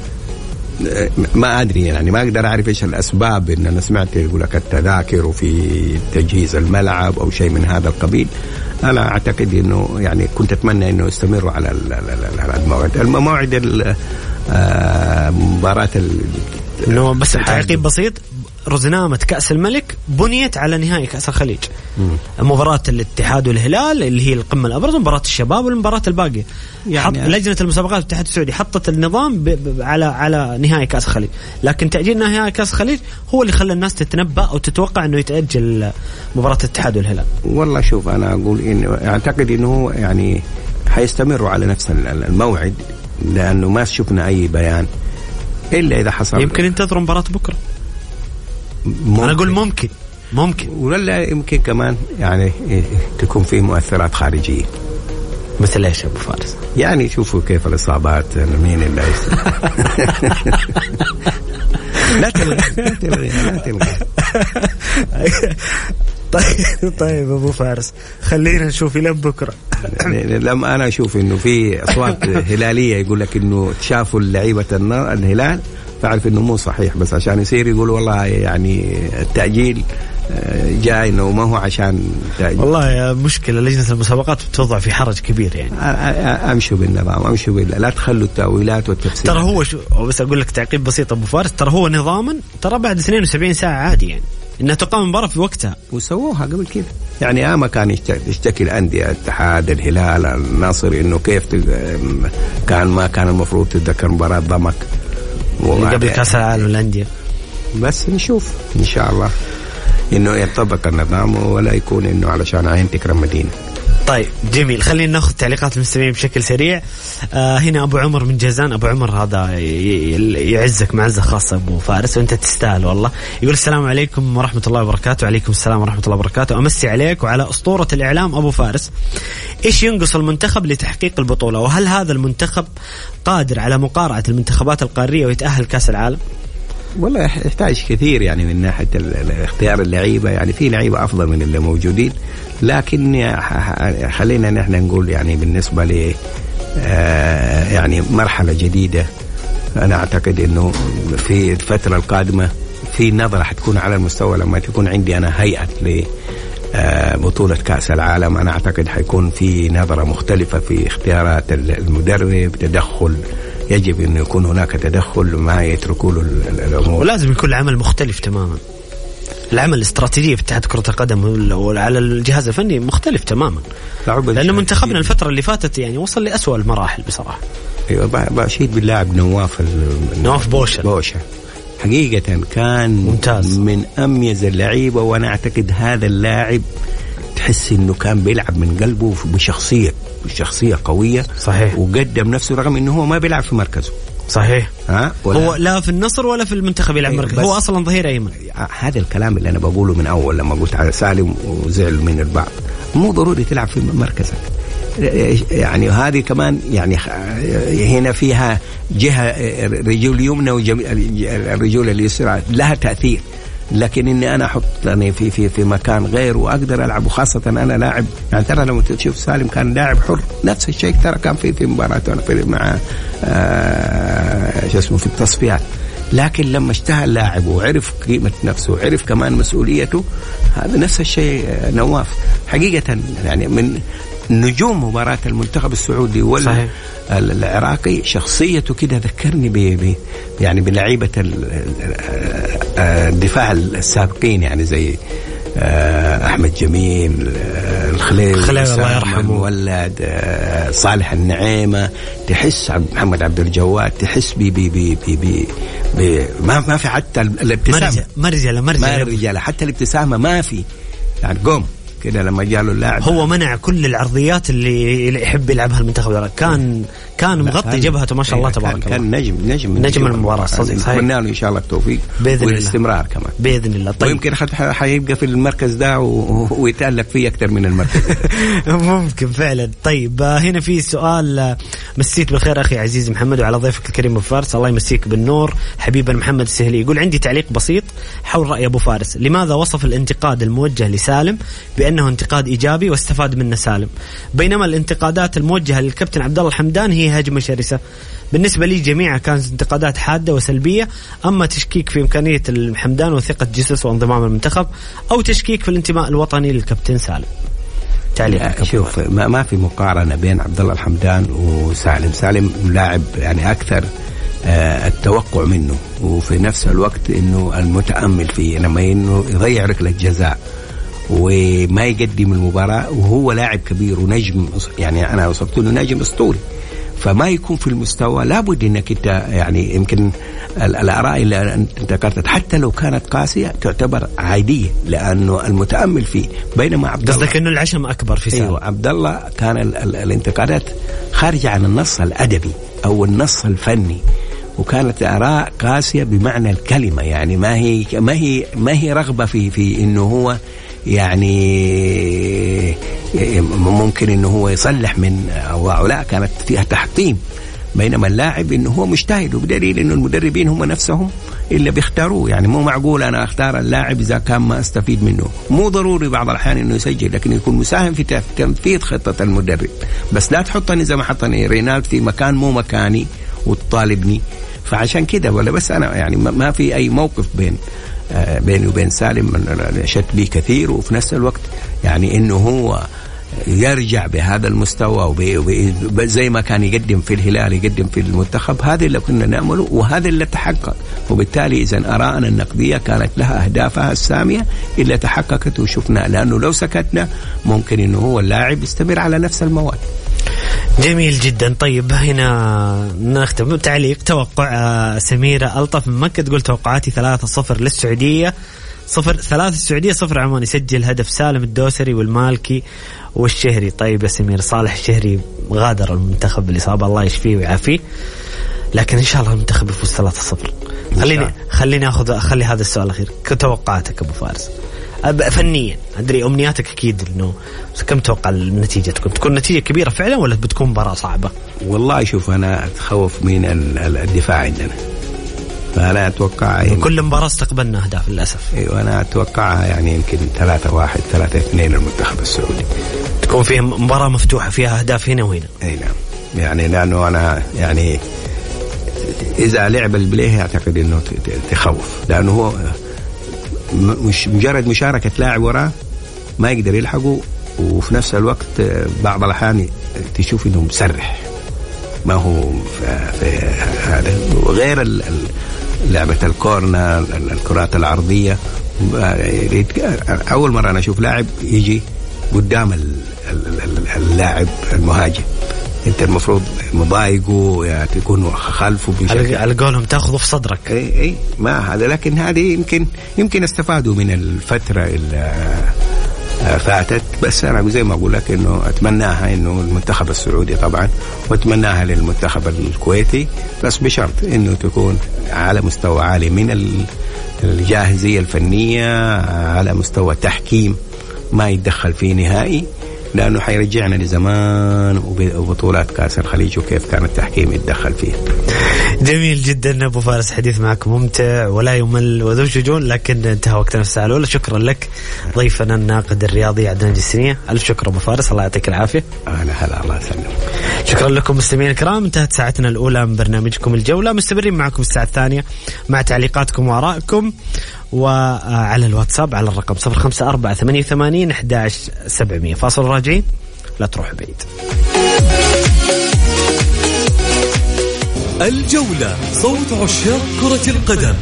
ما ادري يعني ما اقدر اعرف ايش الاسباب ان انا سمعت يقول لك التذاكر وفي تجهيز الملعب او شيء من هذا القبيل انا اعتقد انه يعني كنت اتمنى انه يستمروا على الموعد الموعد آه، مباراه انه بس تعقيب بسيط رزنامة كأس الملك بنيت على نهائي كأس الخليج مم. مباراة الاتحاد والهلال اللي هي القمة الأبرز ومباراة الشباب والمباراة الباقية يعني حط لجنة المسابقات الاتحاد السعودي حطت النظام ب... ب... على على نهائي كأس الخليج لكن تأجيل نهائي كأس الخليج هو اللي خلى الناس تتنبأ أو تتوقع أنه يتأجل مباراة الاتحاد والهلال والله شوف أنا أقول إنه أعتقد أنه يعني حيستمروا على نفس الموعد لأنه ما شفنا أي بيان الا اذا حصل يمكن ينتظروا مباراه بكره ممكن. انا اقول ممكن ممكن ولا يمكن كمان يعني تكون في مؤثرات خارجيه مثل ايش ابو فارس؟ يعني شوفوا كيف الاصابات مين اللي لا تلغي لا تلغي لا تلغي طيب طيب ابو فارس خلينا نشوف الى بكره لما انا اشوف انه في اصوات هلاليه يقول لك انه شافوا لعيبه الهلال فاعرف انه مو صحيح بس عشان يصير يقول والله يعني التاجيل آه، جاي انه ما هو عشان تأجيل. والله يا مشكله لجنه المسابقات بتوضع في حرج كبير يعني امشوا بالنظام امشوا بال... لا تخلوا التاويلات والتفسير ترى هو شو بس اقول لك تعقيب بسيط ابو فارس ترى هو نظاما ترى بعد 72 ساعه عادي يعني انها تقام المباراه في وقتها وسووها قبل كذا يعني ياما كان يشتكي الانديه الاتحاد الهلال النصر انه كيف كان ما كان المفروض تتذكر مباراه ضمك قبل كاس العالم للانديه بس نشوف ان شاء الله انه يطبق النظام ولا يكون انه علشان عين تكرم مدينه طيب جميل خلينا ناخذ تعليقات المستمعين بشكل سريع آه هنا ابو عمر من جازان ابو عمر هذا يعزك معزه خاصه ابو فارس وانت تستاهل والله يقول السلام عليكم ورحمه الله وبركاته وعليكم السلام ورحمه الله وبركاته امسي عليك وعلى اسطوره الاعلام ابو فارس ايش ينقص المنتخب لتحقيق البطوله وهل هذا المنتخب قادر على مقارعه المنتخبات القاريه ويتاهل كاس العالم والله يحتاج كثير يعني من ناحيه اختيار اللعيبه يعني في لعيبه افضل من اللي موجودين لكن خلينا نحن نقول يعني بالنسبه ل آه، يعني مرحله جديده انا اعتقد انه في الفتره القادمه في نظره حتكون على المستوى لما تكون عندي انا هيئه ل آه، بطولة كأس العالم أنا أعتقد حيكون في نظرة مختلفة في اختيارات المدرب تدخل يجب أن يكون هناك تدخل ما يتركوا له الأمور ولازم يكون العمل مختلف تماما العمل الاستراتيجي في اتحاد كرة القدم وعلى الجهاز الفني مختلف تماما لأن منتخبنا الفترة اللي فاتت يعني وصل لأسوأ المراحل بصراحة ايوه بشيد باللاعب نواف نواف بوشا بوشا حقيقة كان ممتاز من أميز اللعيبة وأنا أعتقد هذا اللاعب تحس انه كان بيلعب من قلبه بشخصيه بشخصيه قويه صحيح وقدم نفسه رغم انه هو ما بيلعب في مركزه صحيح ها ولا هو لا في النصر ولا في المنتخب يلعب مركز هو اصلا ظهير ايمن هذا الكلام اللي انا بقوله من اول لما قلت على سالم وزعل من البعض مو ضروري تلعب في مركزك يعني هذه كمان يعني هنا فيها جهه رجول يمنى والرجول اليسرى لها تاثير لكن اني انا احطني في في في مكان غير واقدر العب وخاصه انا لاعب يعني ترى لما تشوف سالم كان لاعب حر نفس الشيء ترى كان في في مباراه في مع آه شو اسمه في التصفيات لكن لما اشتهى اللاعب وعرف قيمة نفسه وعرف كمان مسؤوليته هذا نفس الشيء آه، نواف حقيقة يعني من نجوم مباراة المنتخب السعودي ولا العراقي شخصيته كده ذكرني ب يعني بلعيبة الدفاع السابقين يعني زي آه، احمد جميل آه، الخليل الخليل الله يرحمه مولد آه، صالح النعيمه تحس عبد محمد عبد الجواد تحس بي بي بي بي, بي, ما ما في حتى الابتسامه مرجله مرجله مرجله حتى الابتسامه ما في يعني قوم كده لما جاله اللاعب هو منع كل العرضيات اللي يحب يلعبها المنتخب كان كان مغطي جبهته ما شاء الله تبارك الله كان نجم نجم نجم المباراه صحيح نتمنى له ان شاء الله التوفيق باذن والاستمرار كمان باذن الله طيب ويمكن حيبقى في المركز ده ويتالق فيه اكثر من المركز ممكن فعلا طيب آه، هنا في سؤال آه، مسيت بالخير اخي عزيز محمد وعلى ضيفك الكريم ابو فارس الله يمسيك بالنور حبيبنا محمد السهلي يقول عندي تعليق بسيط حول راي ابو فارس لماذا وصف الانتقاد الموجه لسالم بانه انتقاد ايجابي واستفاد منه سالم بينما الانتقادات الموجهه للكابتن عبد الله الحمدان هي هجمه شرسه بالنسبه لي جميعها كانت انتقادات حاده وسلبيه اما تشكيك في امكانيه الحمدان وثقه جيسوس وانضمام المنتخب او تشكيك في الانتماء الوطني للكابتن سالم تعليق شوف ما, ما في مقارنه بين عبد الله الحمدان وسالم سالم لاعب يعني اكثر آه التوقع منه وفي نفس الوقت انه المتامل فيه لما انه يضيع ركله جزاء وما يقدم المباراه وهو لاعب كبير ونجم يعني انا وصفت له نجم اسطوري فما يكون في المستوى لابد انك انت يعني يمكن الاراء اللي انت ذكرتها حتى لو كانت قاسيه تعتبر عاديه لانه المتامل فيه بينما عبد الله قصدك انه العشم اكبر في سالم ايوه عبد الله كان ال ال الانتقادات خارجه عن النص الادبي او النص الفني وكانت اراء قاسيه بمعنى الكلمه يعني ما هي ما هي ما هي رغبه في في انه هو يعني ممكن انه هو يصلح من او لا كانت فيها تحطيم بينما اللاعب انه هو مجتهد وبدليل انه المدربين هم نفسهم اللي بيختاروه يعني مو معقول انا اختار اللاعب اذا كان ما استفيد منه مو ضروري بعض الاحيان انه يسجل لكن يكون مساهم في تنفيذ خطه المدرب بس لا تحطني زي ما حطني رينالد في مكان مو مكاني وتطالبني فعشان كده ولا بس انا يعني ما في اي موقف بين آه، بيني وبين سالم شت بي كثير وفي نفس الوقت يعني انه هو يرجع بهذا المستوى زي ما كان يقدم في الهلال يقدم في المنتخب هذا اللي كنا نعمله وهذا اللي تحقق وبالتالي اذا ارائنا النقديه كانت لها اهدافها الساميه اللي تحققت وشفناها لانه لو سكتنا ممكن انه هو اللاعب يستمر على نفس المواد جميل جدا طيب هنا نختم تعليق توقع آه، سميرة ألطف من مكة تقول توقعاتي ثلاثة صفر للسعودية صفر ثلاثة السعودية صفر عمان يسجل هدف سالم الدوسري والمالكي والشهري طيب يا سمير صالح الشهري غادر المنتخب بالإصابة الله يشفيه ويعافيه لكن إن شاء الله المنتخب يفوز ثلاثة صفر خليني خليني اخذ خلي هذا السؤال الاخير كتوقعاتك ابو فارس فنيا ادري امنياتك اكيد انه كم تتوقع النتيجه تكون؟ تكون نتيجه كبيره فعلا ولا بتكون مباراه صعبه؟ والله شوف انا اتخوف من الدفاع عندنا فانا اتوقع يعني كل مباراه استقبلنا اهداف للاسف ايوه انا اتوقعها يعني يمكن 3 1 3 2 المنتخب السعودي تكون فيها مباراه مفتوحه فيها اهداف هنا وهنا اي نعم يعني لانه انا يعني اذا لعب البليه اعتقد انه تخوف لانه هو مش مجرد مشاركه لاعب وراه ما يقدر يلحقه وفي نفس الوقت بعض الاحيان تشوف انه مسرح ما هو في هذا وغير لعبه الكورنر الكرات العرضيه اول مره انا اشوف لاعب يجي قدام اللاعب المهاجم انت المفروض مضايقه يعني تكون خلفه بشكل على قولهم تاخذه في صدرك اي اي ما هذا لكن هذه يمكن يمكن استفادوا من الفتره اللي فاتت بس انا زي ما اقول لك انه اتمناها انه المنتخب السعودي طبعا واتمناها للمنتخب الكويتي بس بشرط انه تكون على مستوى عالي من الجاهزيه الفنيه على مستوى التحكيم ما يتدخل فيه نهائي لانه حيرجعنا لزمان وبطولات كاس الخليج وكيف كان التحكيم يتدخل فيه. جميل جدا ابو فارس حديث معك ممتع ولا يمل وذو شجون لكن انتهى وقتنا في الساعه الاولى شكرا لك ضيفنا الناقد الرياضي عدنان الجسرية الف شكر ابو فارس الله يعطيك العافيه. انا هلا الله يسلمك. شكرا لكم مستمعينا الكرام انتهت ساعتنا الاولى من برنامجكم الجوله مستمرين معكم الساعه الثانيه مع تعليقاتكم وارائكم وعلى الواتساب على الرقم 054 88 11 700 فاصل راجعين لا تروح بعيد الجولة صوت عشاق كرة القدم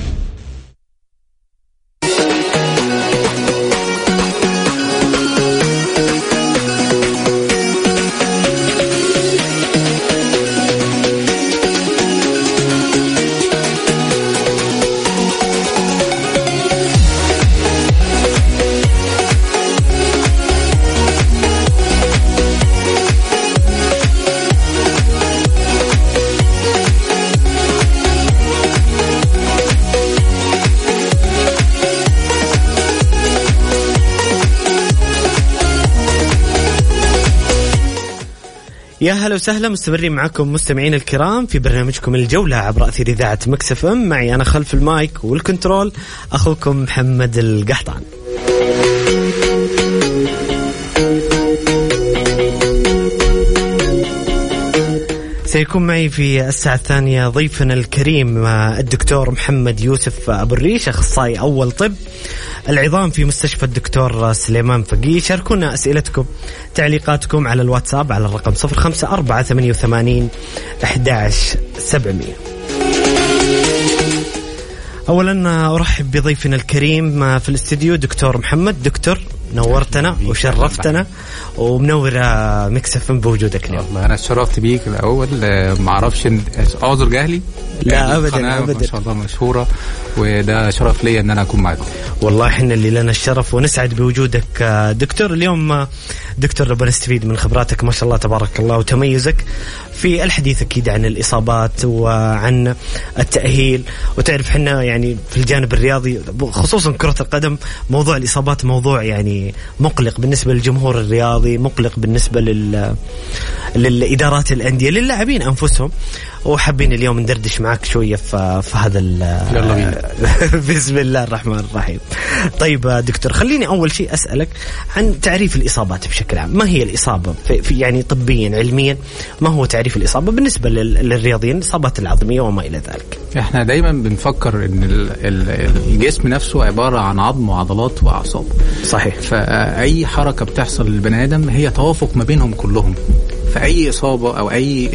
يا هلا وسهلا مستمرين معكم مستمعين الكرام في برنامجكم الجولة عبر أثير إذاعة مكسف أم معي أنا خلف المايك والكنترول أخوكم محمد القحطان سيكون معي في الساعة الثانية ضيفنا الكريم الدكتور محمد يوسف أبو الريش أخصائي أول طب العظام في مستشفى الدكتور سليمان فقيه شاركونا أسئلتكم تعليقاتكم على الواتساب على الرقم 054 88 11700 اولا ارحب بضيفنا الكريم في الاستديو دكتور محمد دكتور نورتنا وشرفتنا ومنور ميكس اف بوجودك اليوم والله انا اتشرفت بيك الاول ما اعرفش اعذر جهلي لا يعني ابدا ابدا ما شاء الله مشهوره وده شرف ليا ان انا اكون معكم والله احنا اللي لنا الشرف ونسعد بوجودك دكتور اليوم دكتور نبغى نستفيد من خبراتك ما شاء الله تبارك الله وتميزك في الحديث اكيد عن الاصابات وعن التاهيل وتعرف احنا يعني في الجانب الرياضي خصوصا كره القدم موضوع الاصابات موضوع يعني مقلق بالنسبه للجمهور الرياضي مقلق بالنسبه لل للادارات الانديه للاعبين انفسهم وحابين اليوم ندردش معك شويه في, في هذا يلا بينا بسم الله الرحمن الرحيم طيب دكتور خليني اول شيء اسالك عن تعريف الاصابات بشكل عام ما هي الاصابه في, في يعني طبيا علميا ما هو تعريف الاصابه بالنسبه للرياضيين الاصابات العظميه وما الى ذلك احنا دايما بنفكر ان الجسم نفسه عباره عن عظم وعضلات واعصاب صحيح فاي حركه بتحصل للبني ادم هي توافق ما بينهم كلهم فاي اصابه او اي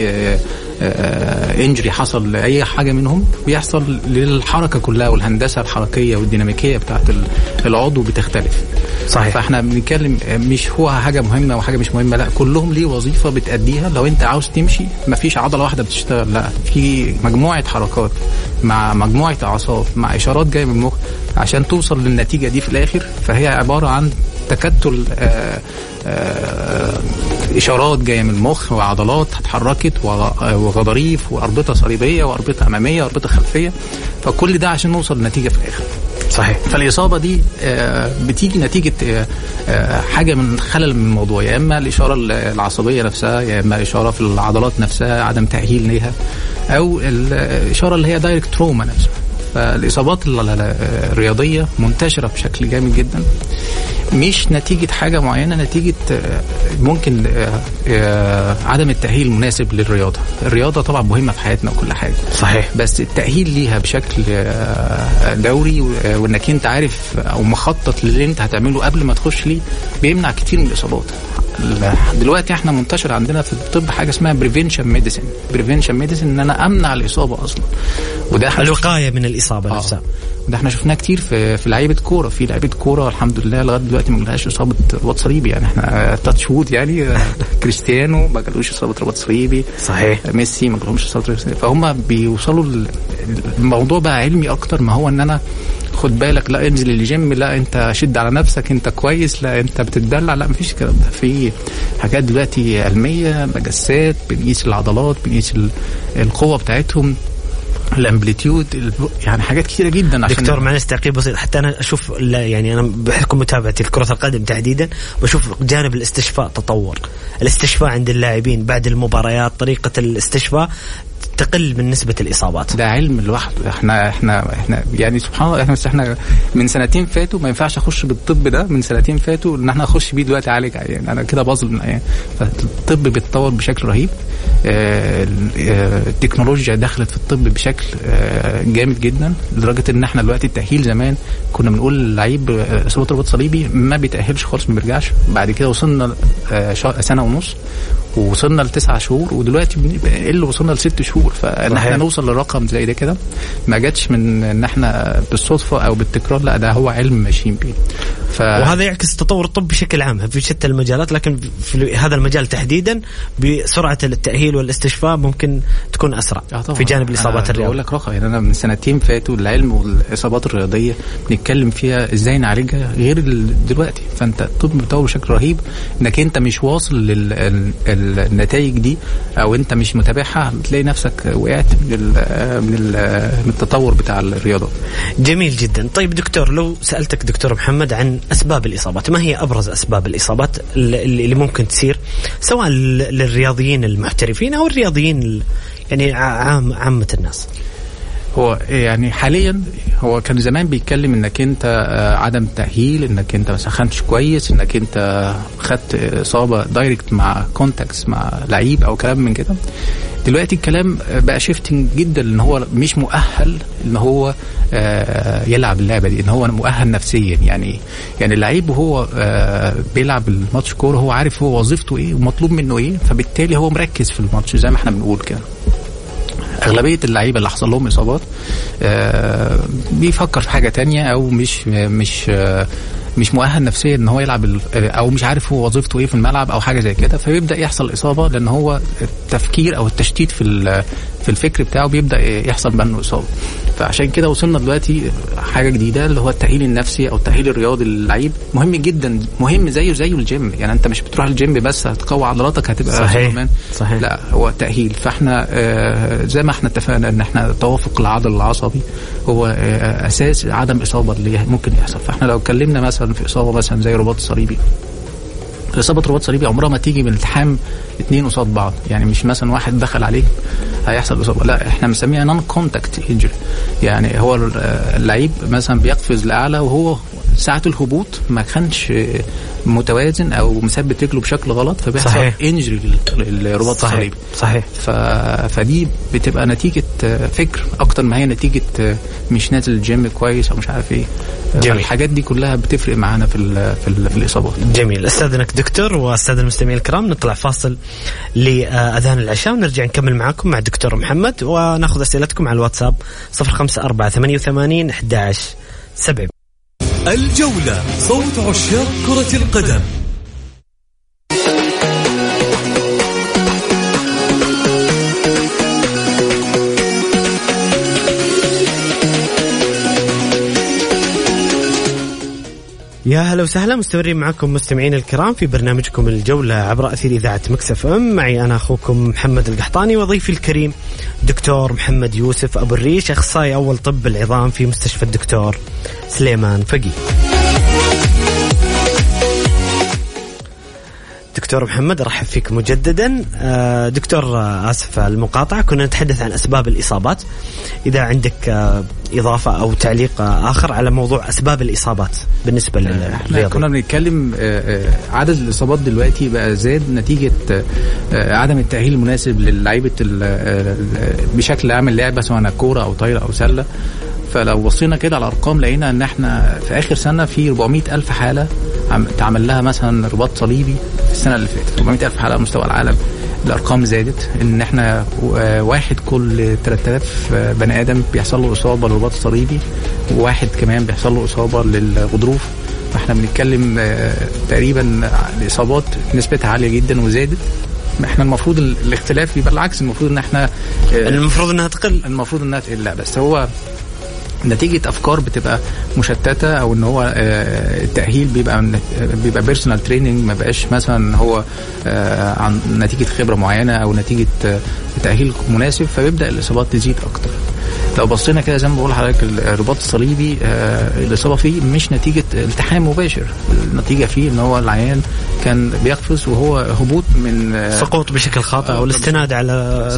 انجري حصل لاي حاجه منهم بيحصل للحركه كلها والهندسه الحركيه والديناميكيه بتاعت العضو بتختلف صحيح فاحنا بنتكلم مش هو حاجه مهمه وحاجه مش مهمه لا كلهم ليه وظيفه بتاديها لو انت عاوز تمشي مفيش عضله واحده بتشتغل لا في مجموعه حركات مع مجموعه اعصاب مع اشارات جايه من المخ عشان توصل للنتيجه دي في الاخر فهي عباره عن تكتل آآ آآ اشارات جايه من المخ وعضلات اتحركت وغضاريف واربطه صليبيه واربطه اماميه واربطه خلفيه فكل ده عشان نوصل لنتيجه في الاخر صحيح فالاصابه دي بتيجي نتيجه حاجه من خلل من الموضوع يا اما الاشاره العصبيه نفسها يا اما اشاره في العضلات نفسها عدم تاهيل ليها او الاشاره اللي هي دايركت تروما نفسها فالاصابات ال- ال- الرياضيه منتشره بشكل جامد جدا مش نتيجه حاجه معينه نتيجه آه، ممكن آه، آه، عدم التاهيل المناسب للرياضه الرياضه طبعا مهمه في حياتنا وكل حاجه صحيح بس التأهيل ليها بشكل آه، دوري و- آه، وانك انت عارف او مخطط للي انت هتعمله قبل ما تخش ليه بيمنع كتير من الاصابات ال- دلوقتي احنا منتشر عندنا في الطب حاجه اسمها بريفنشن ميديسن بريفنشن ميديسن ان انا امنع الاصابه اصلا وده احنا الوقايه من الاصابه آه. نفسها ده احنا شفناه كتير في في لعيبه كوره في لعيبه كوره الحمد لله لغايه دلوقتي ما جالهاش اصابه رباط صليبي يعني احنا تاتش وود يعني آه، كريستيانو ما جالوش اصابه رباط صليبي صحيح ميسي ما جالهمش اصابه رباط صليبي فهم بيوصلوا ل- الموضوع بقى علمي اكتر ما هو ان انا خد بالك لا انزل الجيم لا انت شد على نفسك انت كويس لا انت بتتدلع لا مفيش الكلام ده في حاجات دلوقتي علميه مجسات بنقيس العضلات بنقيس ال- القوه بتاعتهم الامبليتيود الب- يعني حاجات كتيره جدا عشان دكتور معلش تعقيب بسيط حتى انا اشوف لا يعني انا بحكم متابعتي لكره القدم تحديدا بشوف جانب الاستشفاء تطور الاستشفاء عند اللاعبين بعد المباريات طريقه الاستشفاء تقل من نسبه الاصابات ده علم لوحده احنا احنا احنا يعني سبحان الله احنا بس احنا من سنتين فاتوا ما ينفعش اخش بالطب ده من سنتين فاتوا ان احنا اخش بيه دلوقتي اعالج يعني انا كده بظلم يعني فالطب بيتطور بشكل رهيب آه، ال- آه، التكنولوجيا دخلت في الطب بشكل آه، جامد جدا لدرجه ان احنا دلوقتي التاهيل زمان كنا بنقول اللعيب آه، اصابه رباط صليبي ما بيتاهلش خالص ما بيرجعش بعد كده وصلنا آه، شا- سنه ونص ووصلنا لتسعة شهور ودلوقتي بنبقى اللي وصلنا لست شهور فان صحيح. احنا نوصل لرقم زي ده كده ما جاتش من ان احنا بالصدفه او بالتكرار لا ده هو علم ماشيين بيه ف وهذا يعكس تطور الطب بشكل عام في شتى المجالات لكن في هذا المجال تحديدا بسرعه التاهيل والاستشفاء ممكن تكون اسرع آه طبعا. في جانب الاصابات أنا بقول الرياضيه لك رقم يعني انا من سنتين فاتوا العلم والاصابات الرياضيه بنتكلم فيها ازاي نعالجها غير ال- دلوقتي فانت الطب بيتطور بشكل رهيب انك انت مش واصل للنتائج دي او انت مش متابعها بتلاقي نفسك وقعت من ال من ال من التطور بتاع الرياضه جميل جدا طيب دكتور لو سألتك دكتور محمد عن أسباب الإصابات ما هي أبرز أسباب الإصابات اللي اللي ممكن تصير سواء لل- للرياضيين المحترفين أو الرياضيين ال- يعني ع- عام عامة الناس هو يعني حاليا هو كان زمان بيتكلم انك انت آه، عدم تاهيل انك انت ما سخنتش كويس انك انت خدت اصابه دايركت مع كونتاكتس مع لعيب او كلام من كده دلوقتي الكلام بقى شيفتنج جدا ان هو مش مؤهل ان هو آه، يلعب اللعبه دي ان هو مؤهل نفسيا يعني يعني اللعيب وهو آه، بيلعب الماتش كوره هو عارف هو وظيفته ايه ومطلوب منه ايه فبالتالي هو مركز في الماتش زي ما احنا بنقول كده اغلبيه اللعيبه اللي حصل لهم اصابات آه، بيفكر في حاجه تانية او مش مش آه، مش مؤهل نفسيا ان هو يلعب ال- او مش عارف هو وظيفته ايه في الملعب او حاجه زي كده فبيبدا يحصل اصابه لان هو التفكير او التشتيت في ال- في الفكر بتاعه بيبدا يحصل منه اصابه فعشان كده وصلنا دلوقتي حاجه جديده اللي هو التاهيل النفسي او التاهيل الرياضي للعيب مهم جدا مهم زيه زيه الجيم يعني انت مش بتروح الجيم بس هتقوي عضلاتك هتبقى صحيح. سوبرمان. صحيح. لا هو تأهيل فاحنا آه، زي ما احنا اتفقنا ان احنا التوافق العضل العصبي هو آه، اساس عدم اصابه اللي ممكن يحصل فاحنا لو اتكلمنا مثلا في اصابه مثلا زي رباط الصليبي اصابه رباط صليبي عمرها ما تيجي من التحام اتنين قصاد بعض يعني مش مثلا واحد دخل عليك هيحصل اصابه لا احنا بنسميها نون كونتاكت انجري يعني هو ال- اللعيب مثلا بيقفز لاعلى وهو ساعة الهبوط ما كانش متوازن او مثبت رجله بشكل غلط فبيحصل صحيح. انجري للرباط صحيح الصليبي صحيح ف... فدي بتبقى نتيجة آه، فكر أكتر ما هي نتيجة آه، مش نازل الجيم كويس أو مش عارف إيه جميل. الحاجات دي كلها بتفرق معانا في ال... في, ال... في الإصابات جميل استاذنك دكتور واستاذ المستمعين الكرام نطلع فاصل لاذان العشاء ونرجع نكمل معكم مع الدكتور محمد وناخذ اسئلتكم على الواتساب 054 11 7 الجولة صوت عشاق كرة القدم يا هلا وسهلا مستمرين معكم مستمعين الكرام في برنامجكم الجولة عبر أثير إذاعة مكسف أم معي أنا أخوكم محمد القحطاني وضيفي الكريم دكتور محمد يوسف أبو الريش أخصائي أول طب العظام في مستشفى الدكتور سليمان فقيه دكتور دكتور محمد ارحب فيك مجددا آه، دكتور آه، اسف على المقاطعه كنا نتحدث عن اسباب الاصابات اذا عندك آه، اضافه او تعليق آه، اخر على موضوع اسباب الاصابات بالنسبه احنا للرياضي كنا بنتكلم آه، آه، عدد الاصابات دلوقتي بقى زاد نتيجه آه، آه، عدم التاهيل المناسب للعيبه ال- آه، ال- بشكل عام اللعبه سواء كوره او طايره او سله فلو بصينا كده على الارقام لقينا ان احنا في اخر سنه في 400 الف حاله عم- اتعمل لها مثلا رباط صليبي في السنه اللي فاتت 400 الف حاله على مستوى العالم الارقام زادت ان احنا آه، واحد كل 3000 بني ادم بيحصل له اصابه للرباط الصليبي وواحد كمان بيحصل له اصابه للغضروف فاحنا بنتكلم آه، تقريبا الاصابات نسبتها عاليه جدا وزادت احنا المفروض ال- الاختلاف يبقى العكس المفروض ان احنا آه، المفروض انها تقل المفروض انها تقل لا بس هو نتيجة أفكار بتبقى مشتتة أو إن هو آه، التأهيل بيبقى من- بيبقى بيرسونال تريننج ما بقاش مثلا هو آه، عن نتيجة خبرة معينة أو نتيجة آه، تأهيل مناسب فبيبدأ الإصابات تزيد أكتر. لو بصينا كده زي ما بقول لحضرتك الرباط الصليبي آه، الإصابة فيه مش نتيجة التحام مباشر، النتيجة فيه إن هو العيان كان بيقفز وهو هبوط من آه، سقوط بشكل خاطئ او الاستناد على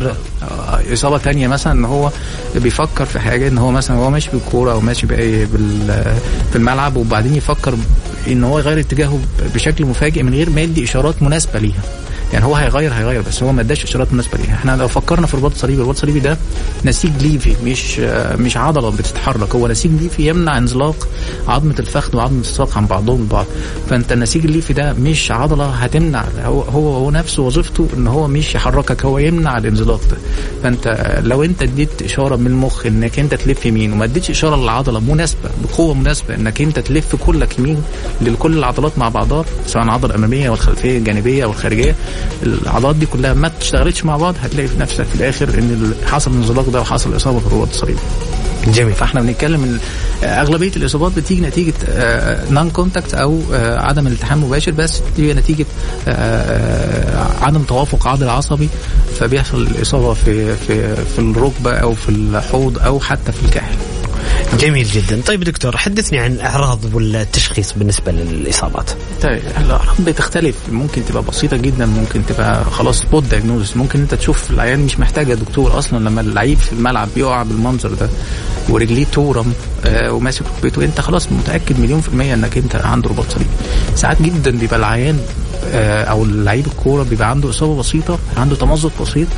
آه، اصابه تانية مثلا ان هو بيفكر في حاجه ان هو مثلا هو ماشي بالكوره او ماشي بأي بال- في الملعب وبعدين يفكر ان هو يغير اتجاهه بشكل مفاجئ من غير ما يدي اشارات مناسبه ليها يعني هو هيغير هيغير بس هو ما اداش اشارات مناسبه ليها احنا لو فكرنا في الرباط الصليبي الرباط الصليبي ده نسيج ليفي مش آه، مش عضله بتتحرك هو نسيج ليفي يمنع انزلاق عظمه الفخذ وعظمه الساق عن بعضهم البعض فانت النسيج الليفي ده مش عضله هتمنع هو هو هو نفسه وظيفته ان هو مش يحركك هو يمنع الانزلاق ده فانت لو انت اديت اشاره من المخ انك انت تلف يمين وما اديتش اشاره للعضله مناسبه بقوه مناسبه انك انت تلف كلك يمين لكل العضلات مع بعضها سواء العضله الاماميه والخلفيه الجانبيه والخارجيه العضلات دي كلها ما تشتغلتش مع بعض هتلاقي في نفسك في الاخر ان ال- حصل انزلاق ده وحصل اصابه في الرباط الصليبي جميل فاحنا بنتكلم ان اغلبيه الاصابات بتيجي نتيجه نون كونتاكت او آه، عدم الالتحام مباشر بس بتيجي نتيجه آه، آه، عدم توافق عضلي عصبي فبيحصل الاصابه في في في الركبه او في الحوض او حتى في الكاحل جميل جدا طيب دكتور حدثني عن الاعراض والتشخيص بالنسبه للاصابات طيب الاعراض بتختلف ممكن تبقى بسيطه جدا ممكن تبقى خلاص سبوت دايجنوز ممكن انت تشوف العيان مش محتاج يا دكتور اصلا لما اللعيب في الملعب بيقع بالمنظر ده ورجليه تورم آه وماسك ركبته انت خلاص متاكد مليون في الميه انك انت عنده رباط صليبي ساعات جدا بيبقى العيان آه او لعيب الكوره بيبقى عنده اصابه بسيطه عنده تمزق بسيط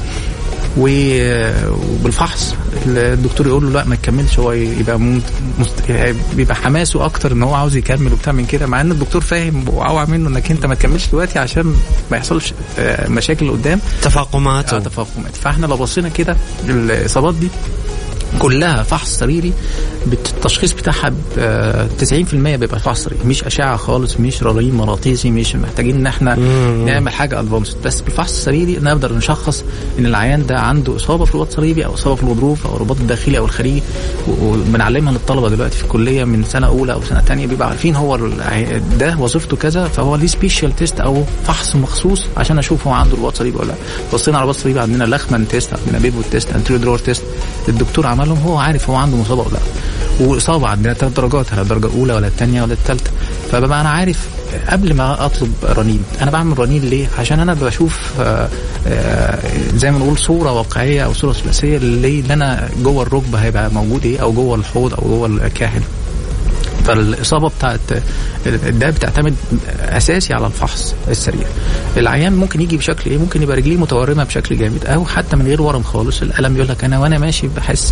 و- وبالفحص الدكتور يقول له لا ما تكملش هو يبقى ممت... مست... بيبقى حماسه اكتر ان هو عاوز يكمل وبتاع من كده مع ان الدكتور فاهم واوعى منه انك انت ما تكملش دلوقتي عشان ما يحصلش آه، مشاكل قدام تفاقمات آه، و... تفاقمات فاحنا لو بصينا كده الاصابات دي كلها فحص سريري بت- التشخيص بتاعها ب- آه، 90% بيبقى فحص سريري مش اشعه خالص مش رنين مغناطيسي مش محتاجين ان احنا نعمل حاجه ادفانسد بس بالفحص السريري نقدر نشخص ان العيان ده عنده اصابه في الرباط الصليبي او اصابه في الغضروف او الرباط الداخلي او الخارجي و- وبنعلمها للطلبه دلوقتي في الكليه من سنه اولى او سنه ثانيه بيبقى عارفين هو الع- ده وظيفته كذا فهو ليه سبيشال تيست او فحص مخصوص عشان اشوف هو عنده رباط صليبي ولا لا بصينا على الرباط الصليبي عندنا لخمان تيست عندنا بيبو تيست انتيريو درور تيست الدكتور عملهم هو عارف هو عنده مصابه ولا لا واصابه عندنا ثلاث درجات هل الدرجه الاولى ولا الثانيه ولا الثالثه فببقى انا عارف قبل ما اطلب رنين انا بعمل رنين ليه عشان انا بشوف آه، آه، زي ما نقول صوره واقعيه او صوره ثلاثيه اللي اللي انا جوه الركبه هيبقى موجود ايه او جوه الحوض او جوه الكاحل فالاصابه بتاعت ده بتعتمد اساسي على الفحص السريع العيان ممكن يجي بشكل ايه ممكن يبقى رجليه متورمه بشكل جامد او حتى من غير ورم خالص الالم يقول لك انا وانا ماشي بحس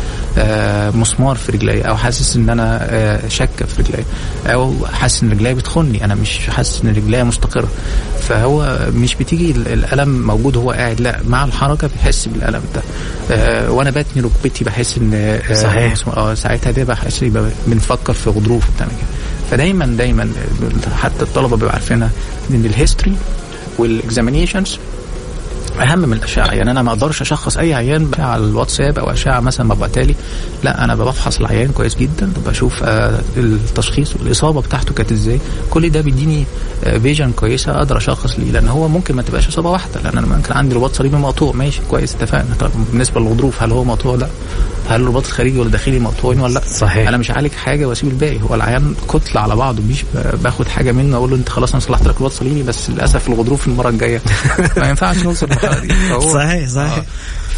بمسمار في رجلي او حاسس ان انا آه، شكه في رجلي او حاسس ان رجلي بتخني انا مش حاسس ان رجلي مستقره فهو مش بتيجي ال- الالم موجود هو قاعد لا مع الحركه بيحس بالالم ده آه، وانا بتني ركبتي بحس ان آه، صحيح. اه ساعتها ده بحس يبقى بنفكر في غضروف وبتاع كده فدايما دايما حتى الطلبه بيبقوا عارفينها ان الهيستوري والاكزامينيشنز اهم من الاشعه يعني انا ما اقدرش اشخص اي عيان على الواتساب او اشعه مثلا مبعتها لي لا انا بفحص العيان كويس جدا بشوف آه التشخيص والاصابه بتاعته كانت ازاي كل ده بيديني آه فيجن كويسه اقدر اشخص ليه لان هو ممكن ما تبقاش اصابه واحده لان انا ممكن عندي رباط صليبي مقطوع ماشي كويس اتفقنا طب بالنسبه للغضروف هل هو مقطوع لا هل الرباط الخارجي ولا داخلي مقطوعين ولا لا صحيح. انا مش عالج حاجه واسيب الباقي هو العيان كتله على بعضه مش ب- باخد حاجه منه اقول له انت خلاص انا صلحت لك رباط صليبي بس للاسف الغضروف المره الجايه ما ينفعش نوصل للمرحله دي فهو صحيح صحيح آه.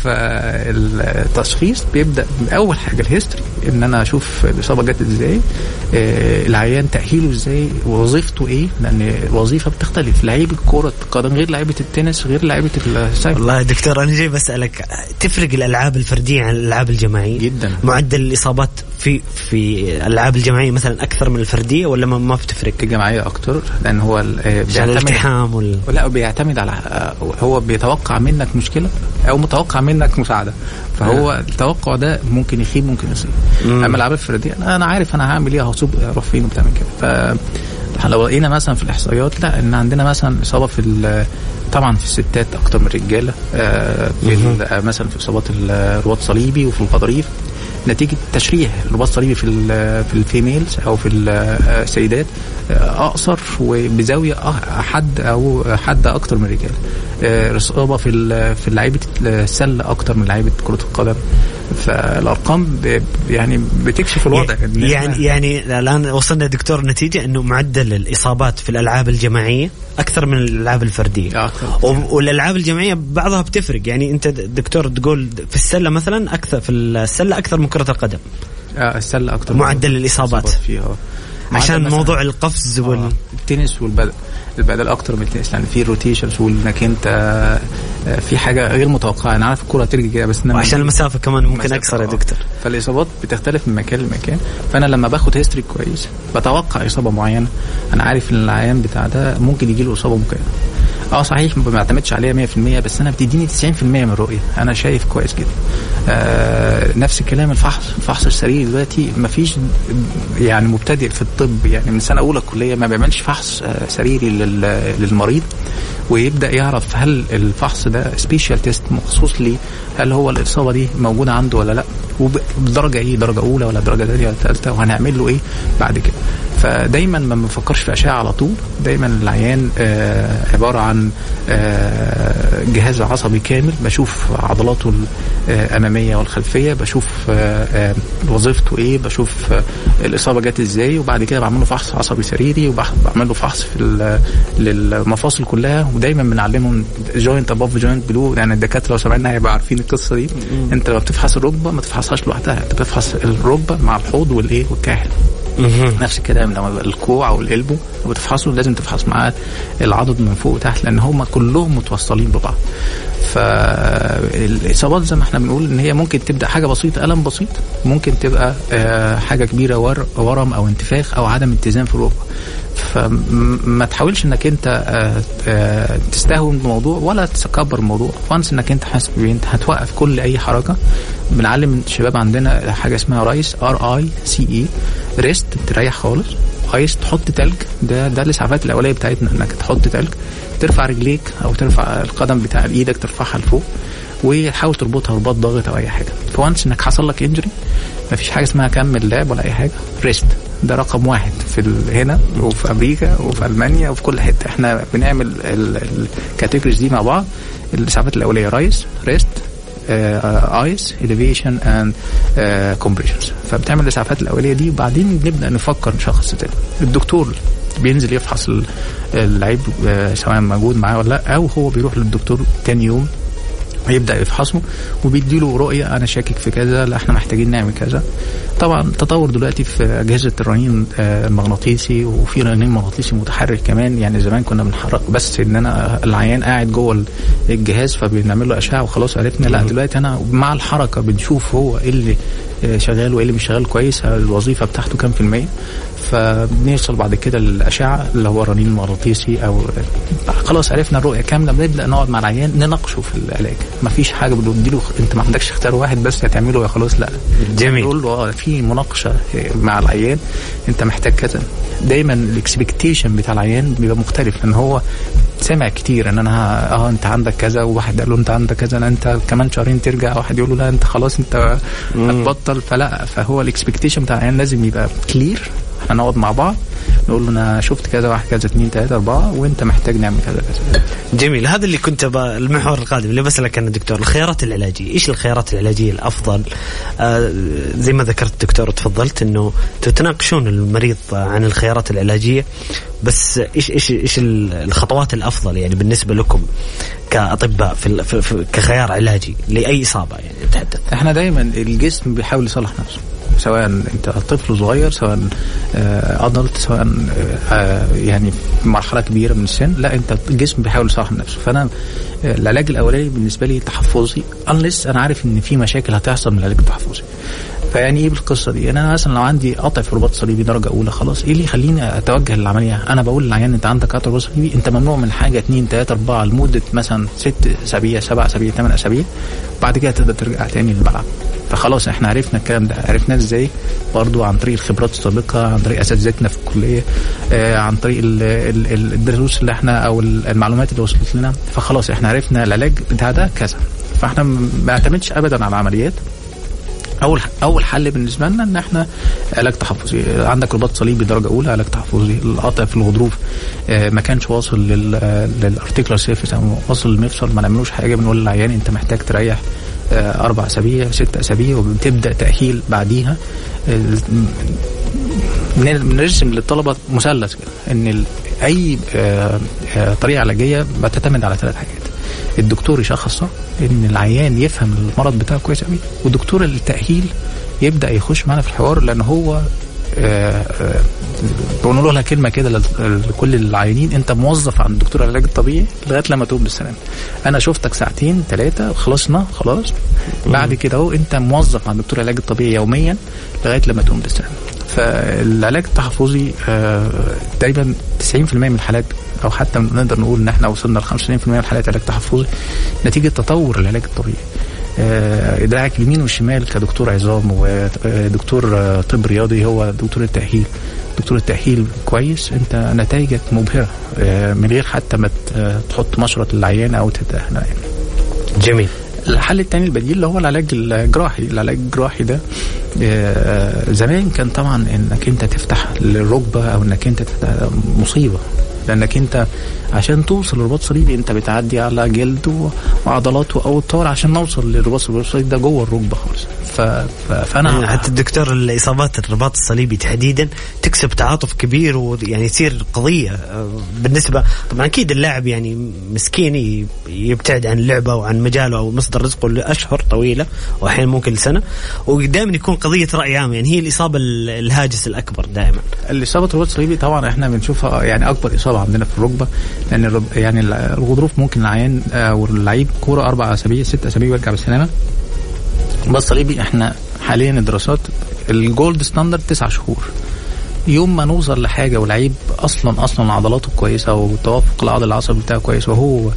فالتشخيص بيبدا اول حاجه الهيستوري ان انا اشوف الاصابه جت ازاي آه، العيان تاهيله ازاي وظيفته ايه لان الوظيفه بتختلف لعيبه كره القدم غير لعيبه التنس غير لعيبه السايكل والله يا دكتور انا جاي بسالك تفرق الالعاب الفرديه عن الالعاب الجماعيه جداً. معدل الاصابات في في الالعاب الجماعيه مثلا اكثر من الفرديه ولا ما, ما بتفرق الجماعيه اكتر لان هو ال- آه، عشان بيعتمد الالتحام وال... لا بيعتمد على آه، هو بيتوقع منك مشكله او متوقع منك مساعده فهو التوقع ده ممكن يخيب ممكن يصيب اما الالعاب الفرديه انا أنا عارف انا هعمل ايه هصوب اروح فين وبتعمل كده ف لو لقينا مثلا في الاحصائيات لا ان عندنا مثلا اصابه في ال- طبعا في الستات اكتر من الرجاله آه، في ال- آه، مثلا في اصابات الرباط الصليبي وفي الغضاريف نتيجه تشريح الرباط الصليبي في ال- في الفيميلز او في السيدات آه، اقصر وبزاويه أ- حد او حد اكتر من الرجال آه، الاصابه في ال- في لعيبه السله اكتر من لعيبه كره القدم فالارقام ب- يعني بتكشف الوضع إن إحنا- يعني يعني الان وصلنا دكتور نتيجه انه معدل الاصابات في الالعاب الجماعيه اكثر من الالعاب الفرديه أكثر. و- والالعاب الجماعيه بعضها بتفرق يعني انت دكتور تقول في السله مثلا اكثر في السله اكثر من كره القدم آه، السله اكتر معدل الإصابات. فيها ما عدا عشان مثلاً- موضوع القفز وال آه، التنس والبدل البدل اكتر من التنس لان في روتيشنز وانك انت آه، في حاجه غير متوقعه انا عارف الكره ترجع كده بس إنما وعشان المسافه كمان ممكن مسافة، اكثر يا آه. دكتور فالاصابات بتختلف من مكان لمكان فانا لما باخد هيستوري كويس بتوقع اصابه معينه انا عارف ان العيان بتاع ده ممكن يجي له اصابه ممكنه اه صحيح ما بعتمدش عليها 100% بس انا بتديني 90% من الرؤيه انا شايف كويس جدا آه نفس الكلام الفحص الفحص السريري دلوقتي ما فيش يعني مبتدئ في الطب يعني من سنه اولى كليه ما بيعملش فحص آه سريري لل- للمريض ويبدا يعرف هل الفحص ده سبيشال تيست مخصوص ليه هل هو الاصابه دي موجوده عنده ولا لا وبدرجه ايه درجه اولى ولا درجه ثانيه ولا ثالثه وهنعمل له ايه بعد كده فدايما ما بنفكرش في اشعه على طول دايما العيان آه عباره عن آه جهاز عصبي كامل بشوف عضلاته الاماميه والخلفيه بشوف آه آه وظيفته ايه بشوف آه الاصابه جت ازاي وبعد كده بعمل له فحص عصبي سريري وبعمل له فحص في ال- للمفاصل كلها ودايما بنعلمهم جوينت اباف جوينت بلو يعني الدكاتره لو سمعنا هيبقى عارفين القصه دي انت لما بتفحص الركبه ما تفحصهاش لوحدها انت بتفحص الركبه مع الحوض والايه والكاحل نفس الكلام لما يبقى الكوع او القلبه وبتفحصه لازم تفحص معاه العضد من فوق وتحت لان هم كلهم متوصلين ببعض فالاصابات زي ما احنا بنقول ان هي ممكن تبدا حاجه بسيطه الم بسيط ممكن تبقى آه، حاجه كبيره ور- ورم او انتفاخ او عدم اتزان في الركبه فما تحاولش انك انت آه، آه، تستهون بالموضوع ولا تكبر الموضوع وانس انك انت حاسس بيه انت هتوقف كل اي حركه بنعلم الشباب عندنا حاجه اسمها رايس ار اي سي اي ريست تريح خالص ايس تحط تلج ده ده الاسعافات الاوليه بتاعتنا انك تحط تلج ترفع رجليك او ترفع القدم بتاع ايدك ترفعها لفوق وتحاول تربطها رباط ضاغط او اي حاجه فوانس انك حصل لك انجري مفيش حاجه اسمها كمل لعب ولا اي حاجه ريست ده رقم واحد في ال- هنا وفي امريكا وفي المانيا وفي كل حته احنا بنعمل الكاتيجوريز دي مع بعض الاسعافات الاوليه رايس ريست ايس اليفيشن اند كومبريشنز فبتعمل الاسعافات الاوليه دي وبعدين بنبدا نفكر نشخص تاني الدكتور بينزل يفحص ال- اللعيب آه، سواء موجود معاه ولا لا او هو بيروح للدكتور تاني يوم يبدا يفحصه وبيديله رؤيه انا شاكك في كذا لا احنا محتاجين نعمل كذا طبعا تطور دلوقتي في اجهزه الرنين آه، المغناطيسي وفي رنين مغناطيسي متحرك كمان يعني زمان كنا بنحرك بس ان انا العيان قاعد جوه ال- الجهاز فبنعمل له اشعه وخلاص عرفنا لا دلوقتي انا مع الحركه بنشوف هو ايه اللي آه، شغال وايه اللي مش شغال كويس الوظيفه بتاعته كام في الميه فبنوصل بعد كده للاشعه اللي هو الرنين المغناطيسي او خلاص عرفنا الرؤيه كامله بنبدا نقعد مع العيان نناقشه في العلاج مفيش حاجه بنديله انت ما عندكش اختيار واحد بس هتعمله يا خلاص لا جميل. نقول له اه في مناقشه مع العيان انت محتاج كذا دايما الاكسبكتيشن بتاع العيان بيبقى مختلف لان هو سمع كتير ان انا ه- اه انت عندك كذا وواحد قال له انت عندك كذا لا انت كمان شهرين ترجع واحد يقول له لا انت خلاص انت هتبطل فلا فهو الاكسبكتيشن بتاع العيان لازم يبقى كلير احنا نقعد مع بعض نقول له انا شفت كذا واحد كذا اثنين ثلاثه اربعه وانت محتاج نعمل كذا كذا جميل هذا اللي كنت ب... المحور القادم اللي بسألك أنا دكتور الخيارات العلاجية إيش الخيارات العلاجية الأفضل آه زي ما ذكرت دكتور وتفضلت أنه تتناقشون المريض عن الخيارات العلاجية بس إيش إيش إيش الخطوات الأفضل يعني بالنسبة لكم كأطباء في, ال... في... في كخيار علاجي لأي إصابة يعني نتحدث احنا دايما الجسم بيحاول يصلح نفسه سواء انت طفل صغير سواء ادلت سواء آه، يعني في مرحله كبيره من السن لا انت الجسم بيحاول يصلح نفسه فانا آه، العلاج الاولاني بالنسبه لي تحفظي انلس انا عارف ان في مشاكل هتحصل من العلاج التحفظي فيعني ايه بالقصه دي؟ يعني انا مثلا لو عندي قطع في رباط صليبي درجه اولى خلاص ايه اللي يخليني اتوجه للعمليه؟ انا بقول للعيان انت عندك قطع رباط صليبي انت ممنوع من حاجه اثنين ثلاثه اربعه لمده مثلا ست اسابيع سبع اسابيع ثمان اسابيع وبعد كده تقدر ترجع تاني للملعب. فخلاص احنا عرفنا الكلام ده عرفناه ازاي برضو عن طريق الخبرات السابقه عن طريق اساتذتنا في الكليه آه عن طريق ال- ال- ال- الدروس اللي احنا او ال- المعلومات اللي وصلت لنا فخلاص احنا عرفنا العلاج بتاع ده كذا فاحنا ما بنعتمدش ابدا على العمليات اول اول حل بالنسبه لنا ان احنا علاج تحفظي عندك رباط صليبي درجه اولى علاج تحفظي القطع في الغضروف آه، ما كانش واصل لل للارتيكولار سيرفيس او واصل للمفصل ما نعملوش حاجه بنقول للعيان انت محتاج تريح آه، اربع اسابيع ست اسابيع وبتبدا تاهيل بعديها آه، بن- بنرسم للطلبه مثلث كده ان ال- اي آه، آه، طريقه علاجيه بتعتمد على ثلاث حاجات الدكتور يشخص صح ان العيان يفهم المرض بتاعه كويس قوي ودكتور التاهيل يبدا يخش معانا في الحوار لان هو آه، آه، بنقول لها كلمه كده لل- لكل العيانين انت موظف عند دكتور العلاج الطبيعي لغايه لما تقوم بالسلامه انا شفتك ساعتين ثلاثه خلصنا خلاص بعد كده اهو انت موظف عند دكتور العلاج الطبيعي يوميا لغايه لما تقوم بالسلامه فالعلاج التحفظي آه، تقريبا 90% من الحالات او حتى نقدر نقول ان احنا وصلنا ل 95% من الحالات علاج تحفظي نتيجه تطور العلاج الطبيعي آه، دراعك اليمين والشمال كدكتور عظام ودكتور آه، طب رياضي هو دكتور التأهيل دكتور التأهيل كويس انت نتائجك مبهرة آه، من غير حتى ما ت- تحط مشرط للعيان او تتأهل جميل الحل الثاني البديل اللي هو العلاج الجراحي العلاج الجراحي ده آه، زمان كان طبعا انك انت تفتح الركبه او انك انت تفتح مصيبه لانك انت عشان توصل للرباط الصليبي انت بتعدي على جلد و- وعضلات واوتار عشان نوصل للرباط الصليبي ده جوه الركبه خالص ف... ف... فانا حتى الدكتور الاصابات الرباط الصليبي تحديدا تكسب تعاطف كبير ويعني تصير قضيه آه، بالنسبه طبعا اكيد اللاعب يعني مسكين ي- يبتعد عن اللعبه وعن مجاله او مصدر رزقه لاشهر طويله واحيانا ممكن لسنه ودائما يكون قضيه راي عام يعني هي الاصابه ال- الهاجس الاكبر دائما الاصابه الرباط الصليبي طبعا احنا بنشوفها يعني اكبر اصابه عندنا في الركبه لان الرب يعني الغضروف ممكن العيان او اللعيب كوره اربع اسابيع ست اسابيع ويرجع بالسلامه الرباط الصليبي احنا حاليا الدراسات الجولد ستاندرد تسع شهور يوم ما نوصل لحاجه ولعيب اصلا اصلا عضلاته كويسه وتوافق العضل العصبي بتاعه كويس وهو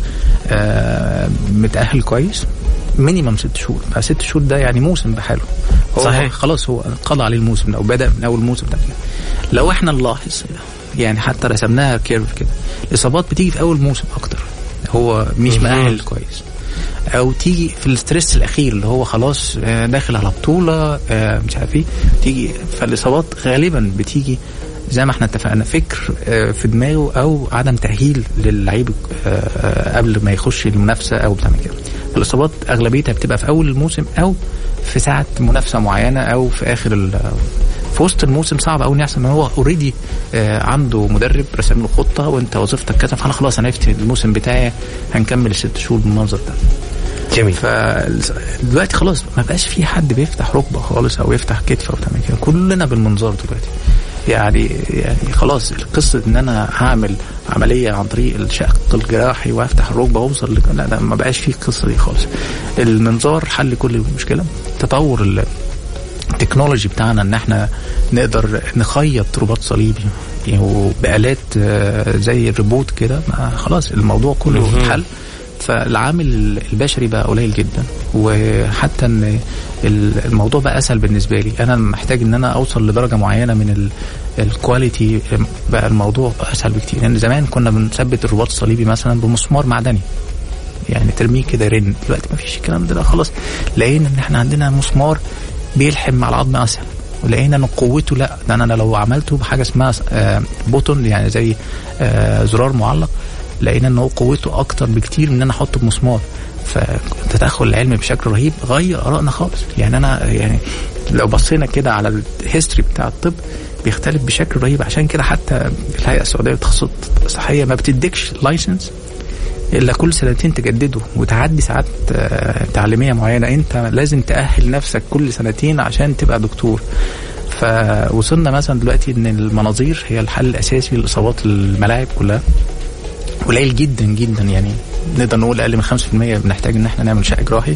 آه متاهل كويس مينيمم ست شهور فست شهور ده يعني موسم بحاله هو صحيح. خلاص هو قضى عليه الموسم ده وبدا من اول موسم ده لو احنا نلاحظ يعني حتى رسمناها كيرف كده الاصابات بتيجي في اول موسم اكتر هو مش مهم. مؤهل كويس او تيجي في الاسترس الاخير اللي هو خلاص آه، داخل على بطوله آه، مش عارف ايه تيجي فالاصابات غالبا بتيجي زي ما احنا اتفقنا فكر آه، في دماغه او عدم تاهيل للعيب آه، آه، قبل ما يخش المنافسه او بتعمل كده الاصابات اغلبيتها بتبقى في اول الموسم او في ساعه منافسه معينه او في اخر ال- في وسط الموسم صعب قوي يحصل ان هو اوريدي عنده مدرب رسم له خطه وانت وظيفتك كذا فانا خلاص انا عرفت الموسم بتاعي هنكمل الست شهور بالمنظر ده جميل فدلوقتي خلاص ما بقاش في حد بيفتح ركبه خالص او يفتح كتف او تعمل كده كلنا بالمنظار دلوقتي يعني يعني خلاص قصه ان انا هعمل عمليه عن طريق الشق الجراحي وافتح الركبه واوصل لك لا ده ما بقاش في القصه دي خالص المنظار حل كل المشكله تطور ال- التكنولوجي بتاعنا ان احنا نقدر نخيط رباط صليبي يعني وبآلات آه، زي الريبوت كده ما خلاص الموضوع كله مهم. اتحل فالعامل البشري بقى قليل جدا وحتى ان ال- الموضوع بقى اسهل بالنسبه لي انا محتاج ان انا اوصل لدرجه معينه من ال- الكواليتي بقى الموضوع اسهل بكتير لان زمان كنا بنثبت الرباط الصليبي مثلا بمسمار معدني يعني ترميه كده يرن دلوقتي ما فيش الكلام ده, ده خلاص لقينا ان احنا عندنا مسمار بيلحم مع العظم اسهل ولقينا ان قوته لا ده انا لو عملته بحاجه اسمها آه، بوتون يعني زي آه، زرار معلق لقينا ان هو قوته اكتر بكتير من ان انا احطه بمسمار فتدخل العلم بشكل رهيب غير ارائنا خالص يعني انا يعني لو بصينا كده على الهيستوري بتاع الطب بيختلف بشكل رهيب عشان كده حتى الهيئه السعوديه للتخصصات الصحيه ما بتديكش لايسنس الا كل سنتين تجدده وتعدي ساعات آه، تعليميه معينه انت لازم تاهل نفسك كل سنتين عشان تبقى دكتور فوصلنا مثلا دلوقتي ان المناظير هي الحل الاساسي لاصابات الملاعب كلها قليل جدا جدا يعني نقدر نقول اقل من 5% بنحتاج ان احنا نعمل شق جراحي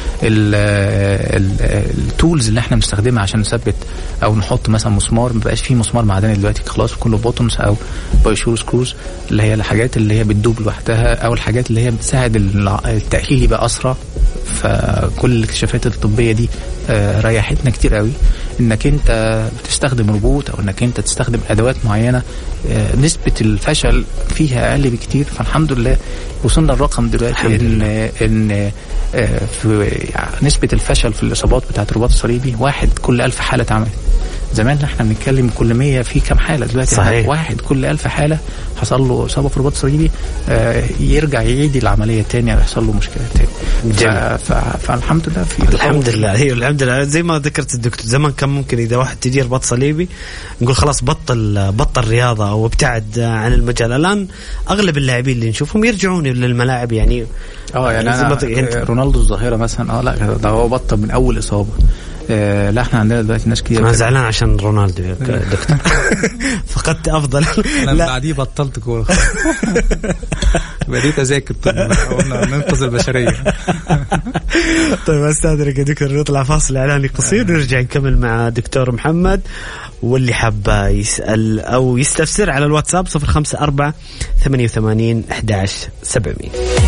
التولز اللي احنا بنستخدمها عشان نثبت او نحط مثلا مسمار ما بقاش فيه مسمار معدني دلوقتي خلاص كله بوتونز او بايشور سكروز اللي هي الحاجات اللي هي بتدوب لوحدها او الحاجات اللي هي بتساعد الع- التاهيل يبقى اسرع فكل الاكتشافات الطبيه دي آه، ريحتنا كتير قوي انك انت بتستخدم روبوت او انك انت تستخدم ادوات معينه آه، نسبه الفشل فيها اقل بكتير فالحمد لله وصلنا الرقم دلوقتي الحمد ان ان آه، في يعني نسبه الفشل في الاصابات بتاعت الرباط الصليبي واحد كل ألف حاله اتعملت زمان احنا بنتكلم كل 100 في كام حاله دلوقتي صحيح. واحد كل ألف حاله حصل له اصابه في رباط صليبي آه، يرجع يعيد العمليه تاني او يحصل له مشكله تاني جميل. ف- ف- فالحمد لله في تطور. الحمد لله ايوه الحمد لله زي ما ذكرت الدكتور زمان كان ممكن اذا واحد تجي رباط صليبي نقول خلاص بطل بطل رياضه او ابتعد عن المجال الان اغلب اللاعبين اللي نشوفهم يرجعون للملاعب يعني اه يعني زي انا ما ت- يعني- آه، رونالدو الظاهره مثلا اه لا ده هو بطل من اول اصابه آه لا احنا عندنا دلوقتي ناس كتير انا زعلان عشان رونالدو يا دكتور فقدت افضل انا لا بعديه بطلت كوره بديت اذاكر طب قلنا ننقذ البشريه طيب استاذنك يا دكتور نطلع فاصل اعلاني قصير ونرجع نكمل مع دكتور محمد واللي حاب يسال او يستفسر على الواتساب 054 88 11 700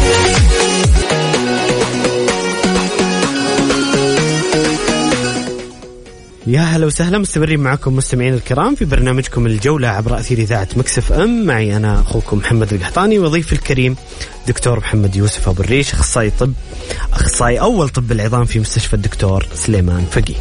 يا هلا وسهلا مستمرين معكم مستمعين الكرام في برنامجكم الجولة عبر أثير إذاعة مكسف أم معي أنا أخوكم محمد القحطاني وضيفي الكريم دكتور محمد يوسف أبو الريش أخصائي طب أخصائي أول طب العظام في مستشفى الدكتور سليمان فقيه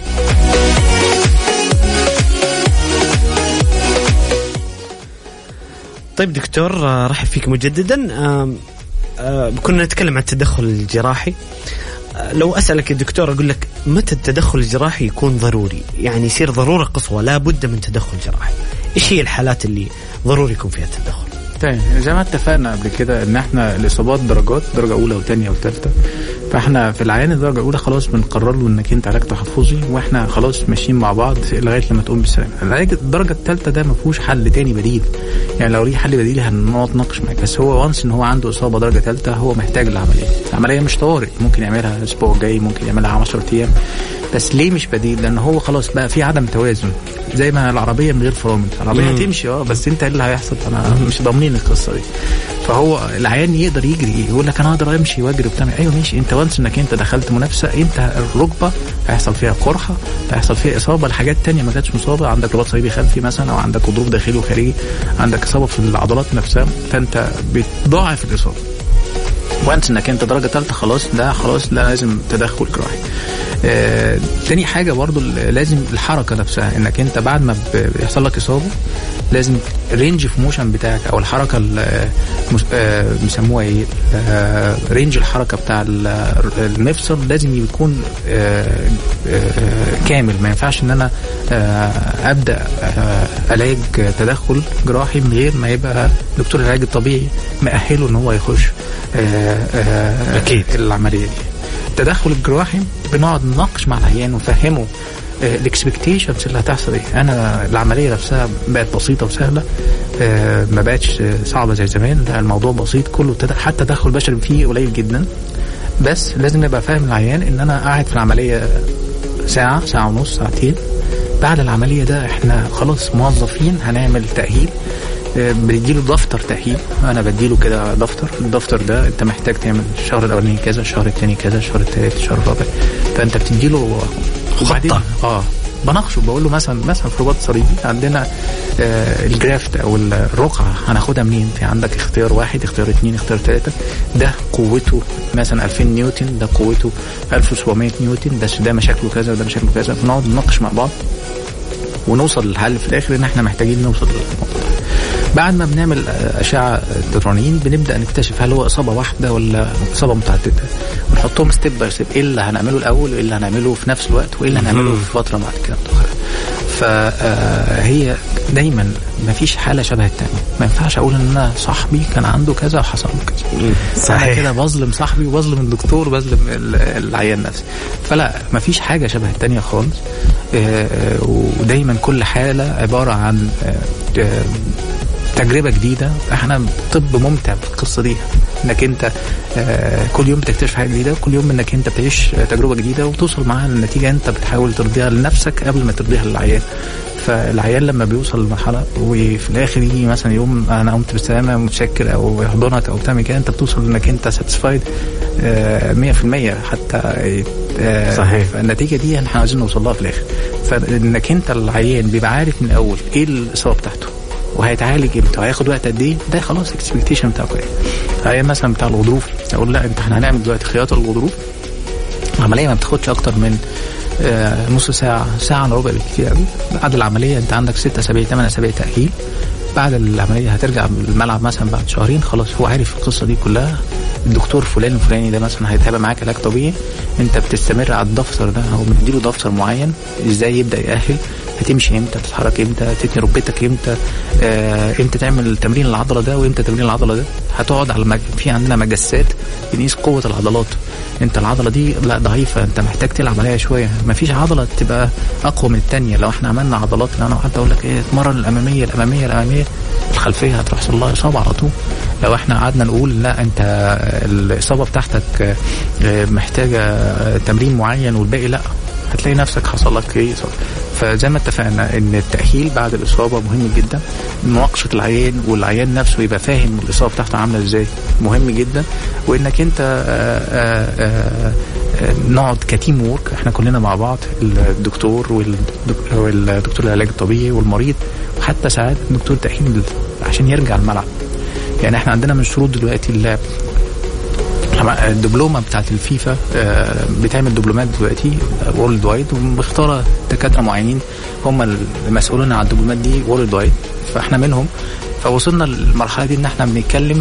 طيب دكتور آه، رحب فيك مجددا آم، آه، كنا نتكلم عن التدخل الجراحي آه، لو اسالك يا دكتور اقول لك متى التدخل الجراحي يكون ضروري؟ يعني يصير ضروره قصوى لا بد من تدخل جراحي. ايش هي الحالات اللي ضروري يكون فيها التدخل؟ تمام زي ما اتفقنا قبل كده ان احنا الاصابات درجات درجه اولى وثانيه وثالثه فاحنا في العيان الدرجه الاولى خلاص بنقرر له انك انت علاج تحفظي واحنا خلاص ماشيين مع بعض لغايه لما تقوم بالسلامه العلاج الدرجه الثالثه ده ما فيهوش حل تاني بديل يعني لو ليه حل بديل هنقعد نتناقش معاك بس هو وانس ان هو عنده اصابه درجه ثالثه هو محتاج العمليه العمليه مش طوارئ ممكن يعملها الاسبوع الجاي ممكن يعملها 10 ايام بس ليه مش بديل لان هو خلاص بقى في عدم توازن زي ما العربيه من غير فرامل العربيه مم. هتمشي اه بس انت ايه اللي هيحصل انا مش ضامنين القصه دي فهو العيان يقدر يجري يقول لك انا اقدر امشي واجري وبتاع ايوه ماشي انت وانس انك انت دخلت منافسه انت الركبه هيحصل فيها قرحه هيحصل فيها اصابه لحاجات تانية ما كانتش مصابه عندك رباط صليبي خلفي مثلا او عندك غضروف داخلي وخارجي عندك اصابه في العضلات نفسها فانت بتضاعف الاصابه وانس انك انت درجه ثالثه خلاص ده خلاص لا لازم تدخل جراحي آه، تاني حاجة برضو ال- لازم الحركة نفسها انك انت بعد ما ب- بيحصل لك اصابة لازم رينج في موشن بتاعك او الحركة ال- مس- آه، بيسموها ايه آه، رينج الحركة بتاع ال- المفصل لازم يكون آه، آه، كامل ما ينفعش ان انا آه، ابدا آه، علاج تدخل جراحي من غير ما يبقى دكتور العلاج الطبيعي مأهله ان هو يخش آه، آه، أكيد. العملية دي التدخل الجراحي بنقعد نناقش مع العيان ونفهمه الاكسبكتيشنز اللي هتحصل ايه انا العمليه نفسها بقت بسيطه وسهله آه، ما بقتش آه، صعبه زي زمان لا الموضوع بسيط كله تد- حتى تدخل بشري فيه قليل جدا بس لازم نبقى فاهم العيان ان انا قاعد في العمليه ساعه ساعه ونص ساعتين بعد العمليه ده احنا خلاص موظفين هنعمل تاهيل آه، بنديله دفتر تأهيل أنا بديله كده دفتر الدفتر ده أنت محتاج تعمل الشهر الأولاني كذا الشهر الثاني كذا الشهر الثالث الشهر الرابع فأنت بتديله وبعدين- خطة. اه بناقشه بقول له مثلا مثلا في رباط صليبي عندنا آه الجرافت او الرقعه هناخدها منين؟ في عندك اختيار واحد اختيار اثنين اختيار ثلاثه ده قوته مثلا 2000 نيوتن ده قوته 1700 نيوتن ده ده مشاكله كذا وده مشاكله كذا بنقعد نناقش مع بعض ونوصل للحل في الاخر ان احنا محتاجين نوصل للموضوع ده بعد ما بنعمل اشعه ترانين بنبدا نكتشف هل هو اصابه واحده ولا اصابه متعدده ونحطهم ستيب باي ستيب ايه اللي هنعمله الاول وايه اللي هنعمله في نفس الوقت وايه اللي هنعمله في فتره بعد كده متاخره فهي دايما ما فيش حاله شبه الثانيه ما ينفعش اقول ان انا صاحبي كان عنده كذا وحصل له كذا صحيح. انا كده بظلم صاحبي وبظلم الدكتور وبظلم ال- العيان نفسه فلا ما فيش حاجه شبه الثانيه خالص آه، آه، ودايما كل حاله عباره عن آه، آه، تجربه جديده احنا طب ممتع في القصه دي انك انت آه، كل يوم بتكتشف حاجه جديده وكل يوم انك انت بتعيش آه، تجربه جديده وتوصل معاها لنتيجه انت بتحاول ترضيها لنفسك قبل ما ترضيها للعيان فالعيان لما بيوصل لمرحله وفي الاخر يجي مثلا يوم انا قمت بالسلامه متشكر او يحضنك او تعمل كده انت بتوصل انك انت ساتسفايد 100% حتى آه، صحيح. فالنتيجه دي احنا عايزين نوصل لها في الاخر فانك انت العيان بيبقى عارف من الاول ايه الاصابه بتاعته وهيتعالج امتى وهياخد وقت قد ايه ده خلاص اكسبكتيشن بتاعه كويس العيان مثلا بتاع الغضروف اقول لا انت احنا هنعمل دلوقتي خياطه الغضروف العمليه ما بتاخدش اكتر من آه، نص ساعه ساعه الا ربع بالكتير قوي بعد العمليه انت عندك ست اسابيع ثمان اسابيع تاهيل بعد العمليه هترجع الملعب مثلا بعد شهرين خلاص هو عارف القصه دي كلها الدكتور فلان الفلاني ده مثلا هيتابع معاك علاج طبيعي انت بتستمر على الدفتر ده هو بنديله دفتر معين ازاي يبدا يأهل هتمشي امتى تتحرك امتى تتني ركبتك امتى آه، امتى تعمل تمرين العضله ده وامتى تمرين العضله ده هتقعد على مج... في عندنا مجسات بنقيس قوه العضلات انت العضله دي لا ضعيفه انت محتاج تلعب عليها شويه مفيش عضله تبقى اقوى من الثانيه لو احنا عملنا عضلات لو انا قعدت اقول لك ايه اتمرن الاماميه الاماميه الاماميه الخلفيه هتروح يحصل لها اصابه على طول لو احنا قعدنا نقول لا انت الاصابه بتاعتك آه، محتاجه آه، تمرين معين والباقي لا هتلاقي نفسك حصل لك ايه إصابة. فزي ما اتفقنا ان التاهيل بعد الاصابه مهم جدا مناقشه العيان والعيان نفسه يبقى فاهم الاصابه بتاعته عامله ازاي مهم جدا وانك انت آه، آه، آه، آه، نقعد كتيم وورك احنا كلنا مع بعض الدكتور والدك- والدكتور العلاج الطبيعي والمريض وحتى ساعات دكتور تاهيل عشان يرجع الملعب يعني احنا عندنا من شروط دلوقتي اللعب الدبلومه بتاعت الفيفا آه، بتعمل دبلومات دلوقتي وورلد وايد ومختاره دكاتره معينين هم المسؤولين عن الدبلومات دي وورلد وايد فاحنا منهم فوصلنا للمرحله دي ان احنا بنتكلم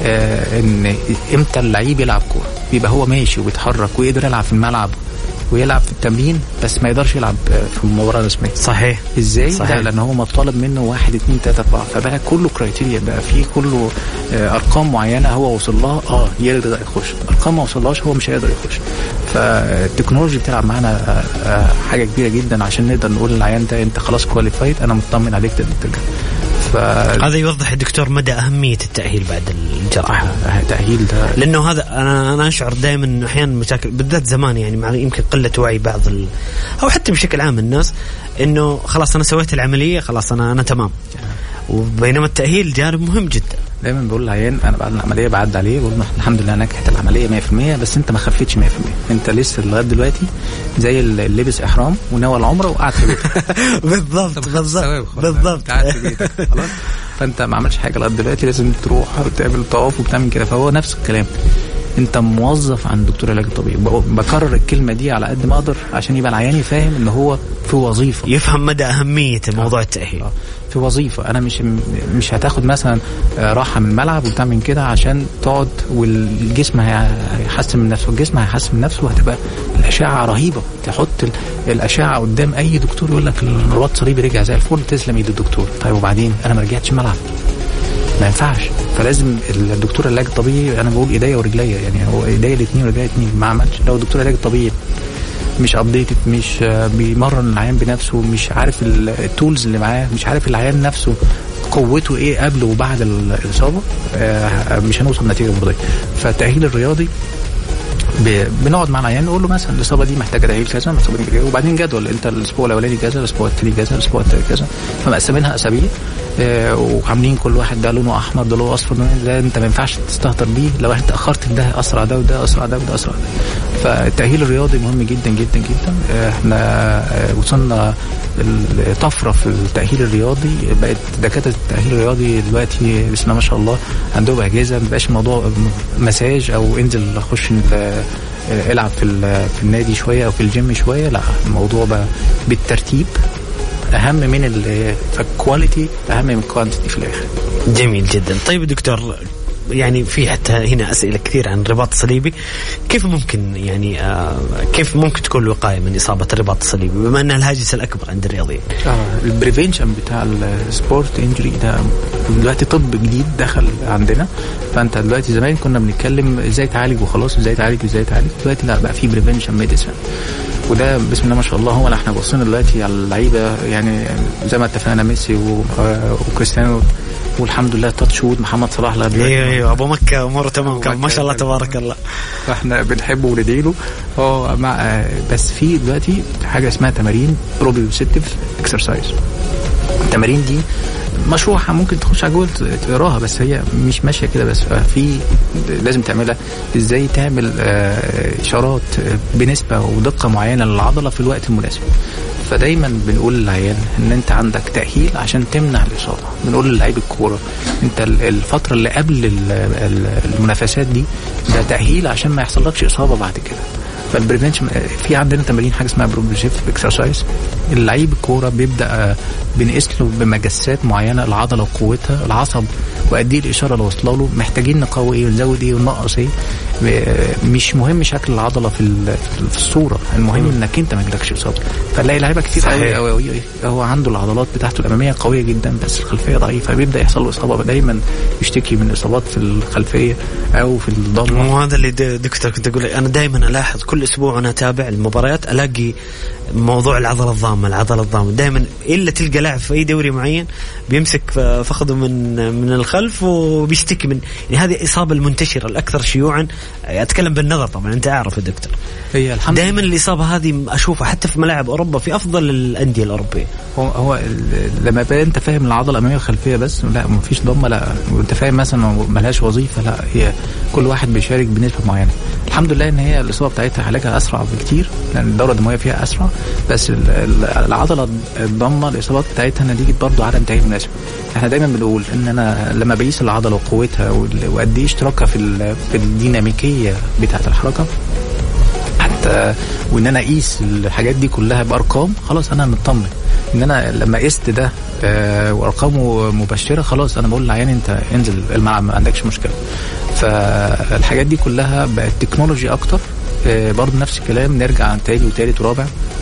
آه، ان امتى اللعيب يلعب كوره بيبقى هو ماشي وبيتحرك ويقدر يلعب في الملعب ويلعب في التمرين بس ما يقدرش يلعب آه، في مباراه رسميه صحيح ازاي؟ صحيح. ده لان هو مطالب منه واحد اتنين تلاته اربعه فبقى كله كرايتيريا بقى فيه كله آه، ارقام معينه هو وصل لها اه يقدر يخش ارقام ما وصلهاش هو مش هيقدر يخش فالتكنولوجي بتلعب معانا آه، آه، حاجه كبيره جدا عشان نقدر نقول للعيان ده انت خلاص كواليفايد انا مطمن عليك تقدر ترجع ف هذا يوضح الدكتور مدى أهمية التأهيل بعد الجراحة التاهيل ده لانه هذا انا انا اشعر دائما انه احيانا مشاكل بالذات زمان يعني مع يمكن قله وعي بعض ال... او حتى بشكل عام الناس انه خلاص انا سويت العمليه خلاص انا انا تمام وبينما التاهيل جانب مهم جدا دايما بقول للعيان انا بعد العمليه بعد عليه بقول له الحمد لله نجحت العمليه 100% بس انت ما خفتش 100% انت لسه لغايه دلوقتي زي اللي لبس احرام ونوى العمره وقعد في بيته بالضبط بالضبط بالضبط قاعد في بيتك خلاص فانت ما عملتش حاجه لغايه دلوقتي لازم تروح وتعمل طواف وبتعمل كده فهو نفس الكلام انت موظف عند دكتور العلاج الطبيعي بق- بكرر الكلمه دي على قد ما اقدر عشان يبقى العيان فاهم ان هو في وظيفه يفهم مدى اهميه موضوع التاهيل آه. في وظيفه انا مش مش هتاخد مثلا آه، راحه من الملعب وبتعمل كده عشان تقعد والجسم هي- هيحسن من نفسه الجسم هيحسن من نفسه وهتبقى الاشعه رهيبه تحط ال- الاشعه قدام اي دكتور يقول لك الرباط صليبي رجع زي الفل تسلم ايد الدكتور طيب وبعدين انا ما رجعتش الملعب ما ينفعش فلازم الدكتور العلاج الطبيعي انا بقول ايديا ورجليا يعني هو ايديا الاثنين ورجليا الاثنين ما عملش لو الدكتور العلاج الطبيعي مش ابديتد مش آه، بيمرن العيان بنفسه مش عارف ال- التولز اللي معاه مش عارف العيان نفسه قوته ايه قبل وبعد الاصابه آه، مش هنوصل لنتيجه مرضيه فالتاهيل الرياضي ب- بنقعد مع العيان نقول له مثلا الاصابه دي محتاجه تاهيل كذا الاصابه دي كذا وبعدين جدول انت الاسبوع الاولاني كذا الاسبوع الثاني كذا الاسبوع الثالث كذا فمقسمينها اسابيع آه، وعاملين كل واحد ده لونه احمر ده لونه اصفر ده- ده انت ما ينفعش تستهتر بيه لو انت اتاخرت في ده اسرع ده وده اسرع ده وده اسرع ده فالتاهيل الرياضي مهم جدا جدا جدا آه، احنا آه، وصلنا الطفره في التاهيل الرياضي بقت دكاتره التاهيل الرياضي دلوقتي بسم الله ما شاء الله عندهم اجهزه ما بقاش الموضوع مساج او انزل خش ال- العب في ال- في النادي شويه او في الجيم شويه لا الموضوع بقى بالترتيب اهم من الكواليتي اهم من الكوانتيتي في الاخر جميل جدا طيب دكتور يعني في حتى هنا اسئله كثير عن الرباط الصليبي كيف ممكن يعني آه كيف ممكن تكون الوقايه من اصابه الرباط الصليبي بما انها الهاجس الاكبر عند الرياضيين آه البريفنشن بتاع السبورت انجري ده دلوقتي طب جديد دخل عندنا فانت دلوقتي زمان كنا بنتكلم ازاي تعالج وخلاص ازاي تعالج ازاي تعالج دلوقتي لا بقى في بريفنشن ميديسن وده بسم الله ما شاء الله هو احنا بصينا دلوقتي على اللعيبه يعني زي ما اتفقنا ميسي و- وكريستيانو والحمد لله تاتش وود محمد صلاح لغايه دلوقتي ايوه ايوه ابو مكه اموره تمام أبو كان ما مكة شاء الله تمام. تبارك الله فاحنا بنحبه وندعي له هو مع آه، بس في دلوقتي حاجه اسمها تمارين بروبيوسيتيف اكسرسايز التمارين دي مشروحة ممكن تخش على جوجل تقراها بس هي مش ماشية كده بس ففي لازم تعملها ازاي تعمل آه، اشارات آه، بنسبة ودقة معينة للعضلة في الوقت المناسب فدايما بنقول للعيان ان انت عندك تأهيل عشان تمنع الإصابة بنقول للعيب الكورة انت ال- الفترة اللي قبل ال- ال- المنافسات دي ده تأهيل عشان ما يحصلكش إصابة بعد كده فالبريفنشن في عندنا تمارين حاجه اسمها بروجريسيف اكسرسايز اللعيب الكوره بيبدا آه، بنقيس له بمجسات معينه العضله وقوتها العصب وقد ايه الاشاره اللي واصله له محتاجين نقوي ايه ونزود ايه وننقص ايه آه، مش مهم شكل العضله في ال- في الصوره المهم انك انت ما يجيلكش اصابه فنلاقي لعيبه كتير صحيح. قوي قوي قوي هو عنده العضلات بتاعته الاماميه قويه جدا بس الخلفيه ضعيفه بيبدا يحصل له اصابه دايما يشتكي من اصابات في الخلفيه او في الضمه وهذا اللي د- دكتور كنت اقول لك، انا دائما الاحظ كل اسبوع وانا اتابع المباريات الاقي موضوع العضله الضامه العضله الضامه دائما الا تلقى لاعب في اي دوري معين بيمسك ف- فخذه من من الخلف وبيشتكي من يعني هذه الاصابه المنتشره الاكثر شيوعا اتكلم بالنظر طبعا انت عارف يا دكتور هي الحمد لله دائما الاصابه هذه اشوفها حتى في ملاعب اوروبا في افضل الانديه الاوروبيه هو هو ال- لما بقى انت فاهم العضله الاماميه والخلفيه بس لا مفيش ضمه لا وانت فاهم مثلا إنه ملهاش وظيفه لا هي كل واحد بيشارك بنسبه معينه الحمد لله ان هي الاصابه بتاعتها علاجها اسرع بكتير لان الدوره الدمويه فيها اسرع بس ال- ال- العضله الضمه الاصابات بتاعتها نتيجه برضه عدم تاهيل مناسب احنا دايما بنقول ان انا لما بقيس العضله وقوتها وال- وقد ايه اشتراكها في ال- في الديناميكيه بتاعه الحركه حتى وان انا اقيس الحاجات دي كلها بارقام خلاص انا مطمن ان انا لما قست ده آه وارقامه مبشره خلاص انا بقول للعيان انت انزل الملعب ما عندكش مشكله فالحاجات دي كلها بقت تكنولوجي اكتر آه برضه نفس الكلام نرجع تاني وتالت ورابع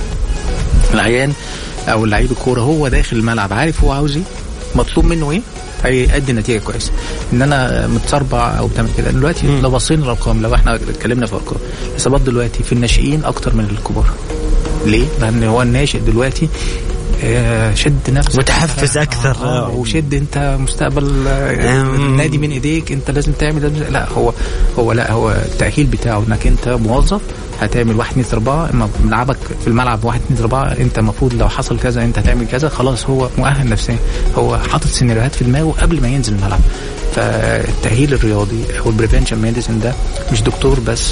العيان او اللعيب الكوره هو داخل الملعب عارف هو عاوز ايه مطلوب منه ايه هيأدي نتيجه كويسه ان انا متسربع او بتعمل كده دلوقتي لو بصينا الارقام لو احنا اتكلمنا في ارقام الاصابات دلوقتي في الناشئين اكتر من الكبار ليه؟ لان هو الناشئ دلوقتي آه، شد نفسك متحفز أكثر. آه وشد انت مستقبل آه، أم. النادي من ايديك انت لازم تعمل لازم- لا هو هو لا هو التاهيل بتاعه انك انت موظف هتعمل واحد اتنين تلاته اربعه اما ملعبك في الملعب واحد اتنين تلاته اربعه انت المفروض لو حصل كذا انت هتعمل كذا خلاص هو مؤهل نفسيا هو حاطط سيناريوهات في دماغه قبل ما ينزل الملعب فالتاهيل الرياضي او البريفنشن ميديسن ده مش دكتور بس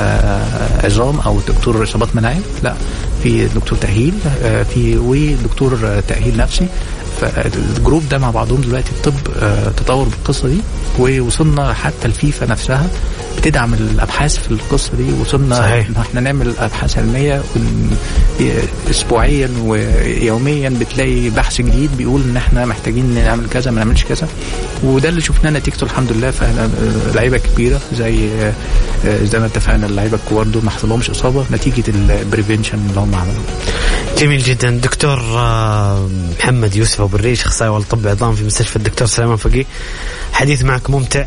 آه، عظام او دكتور اصابات مناعيه لا في دكتور تاهيل آه، في ودكتور آه، تاهيل نفسي فالجروب ده مع بعضهم دلوقتي الطب آه، تطور بالقصه دي ووصلنا حتى الفيفا نفسها بتدعم الابحاث في القصه دي وصلنا صحيح. ان احنا نعمل ابحاث علميه ون- اسبوعيا ويوميا بتلاقي بحث جديد بيقول ان احنا محتاجين نعمل كذا ما نعملش كذا وده اللي شفناه نتيجته الحمد لله فاحنا لعيبه كبيره زي آه، زي ما اتفقنا اللعيبه الكبار دول ما حصلهمش اصابه نتيجه البريفنشن اللي هم عملوه جميل جدا دكتور آه، محمد يوسف ابو الريش اخصائي والطب عظام في مستشفى الدكتور سليمان فقيه حديث معك ممتع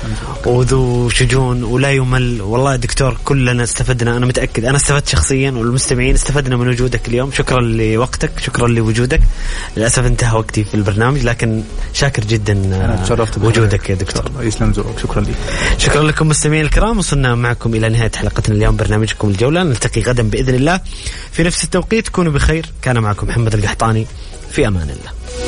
وذو شجون ولا يمل والله يا دكتور كلنا استفدنا انا متاكد انا استفدت شخصيا والمستمعين استفدنا من وجودك اليوم شكرا لوقتك شكرا لوجودك للاسف انتهى وقتي في البرنامج لكن شاكر جدا آه، انا اتشرفت بوجودك يا دكتور يسلم ذوقك شكرا لك شكرا لكم مستمعينا الكرام وصلنا معكم الى نهايه حلقتنا اليوم برنامجكم الجوله نلتقي غدا باذن الله في نفس التوقيت كونوا بخير كان معكم محمد القحطاني في امان الله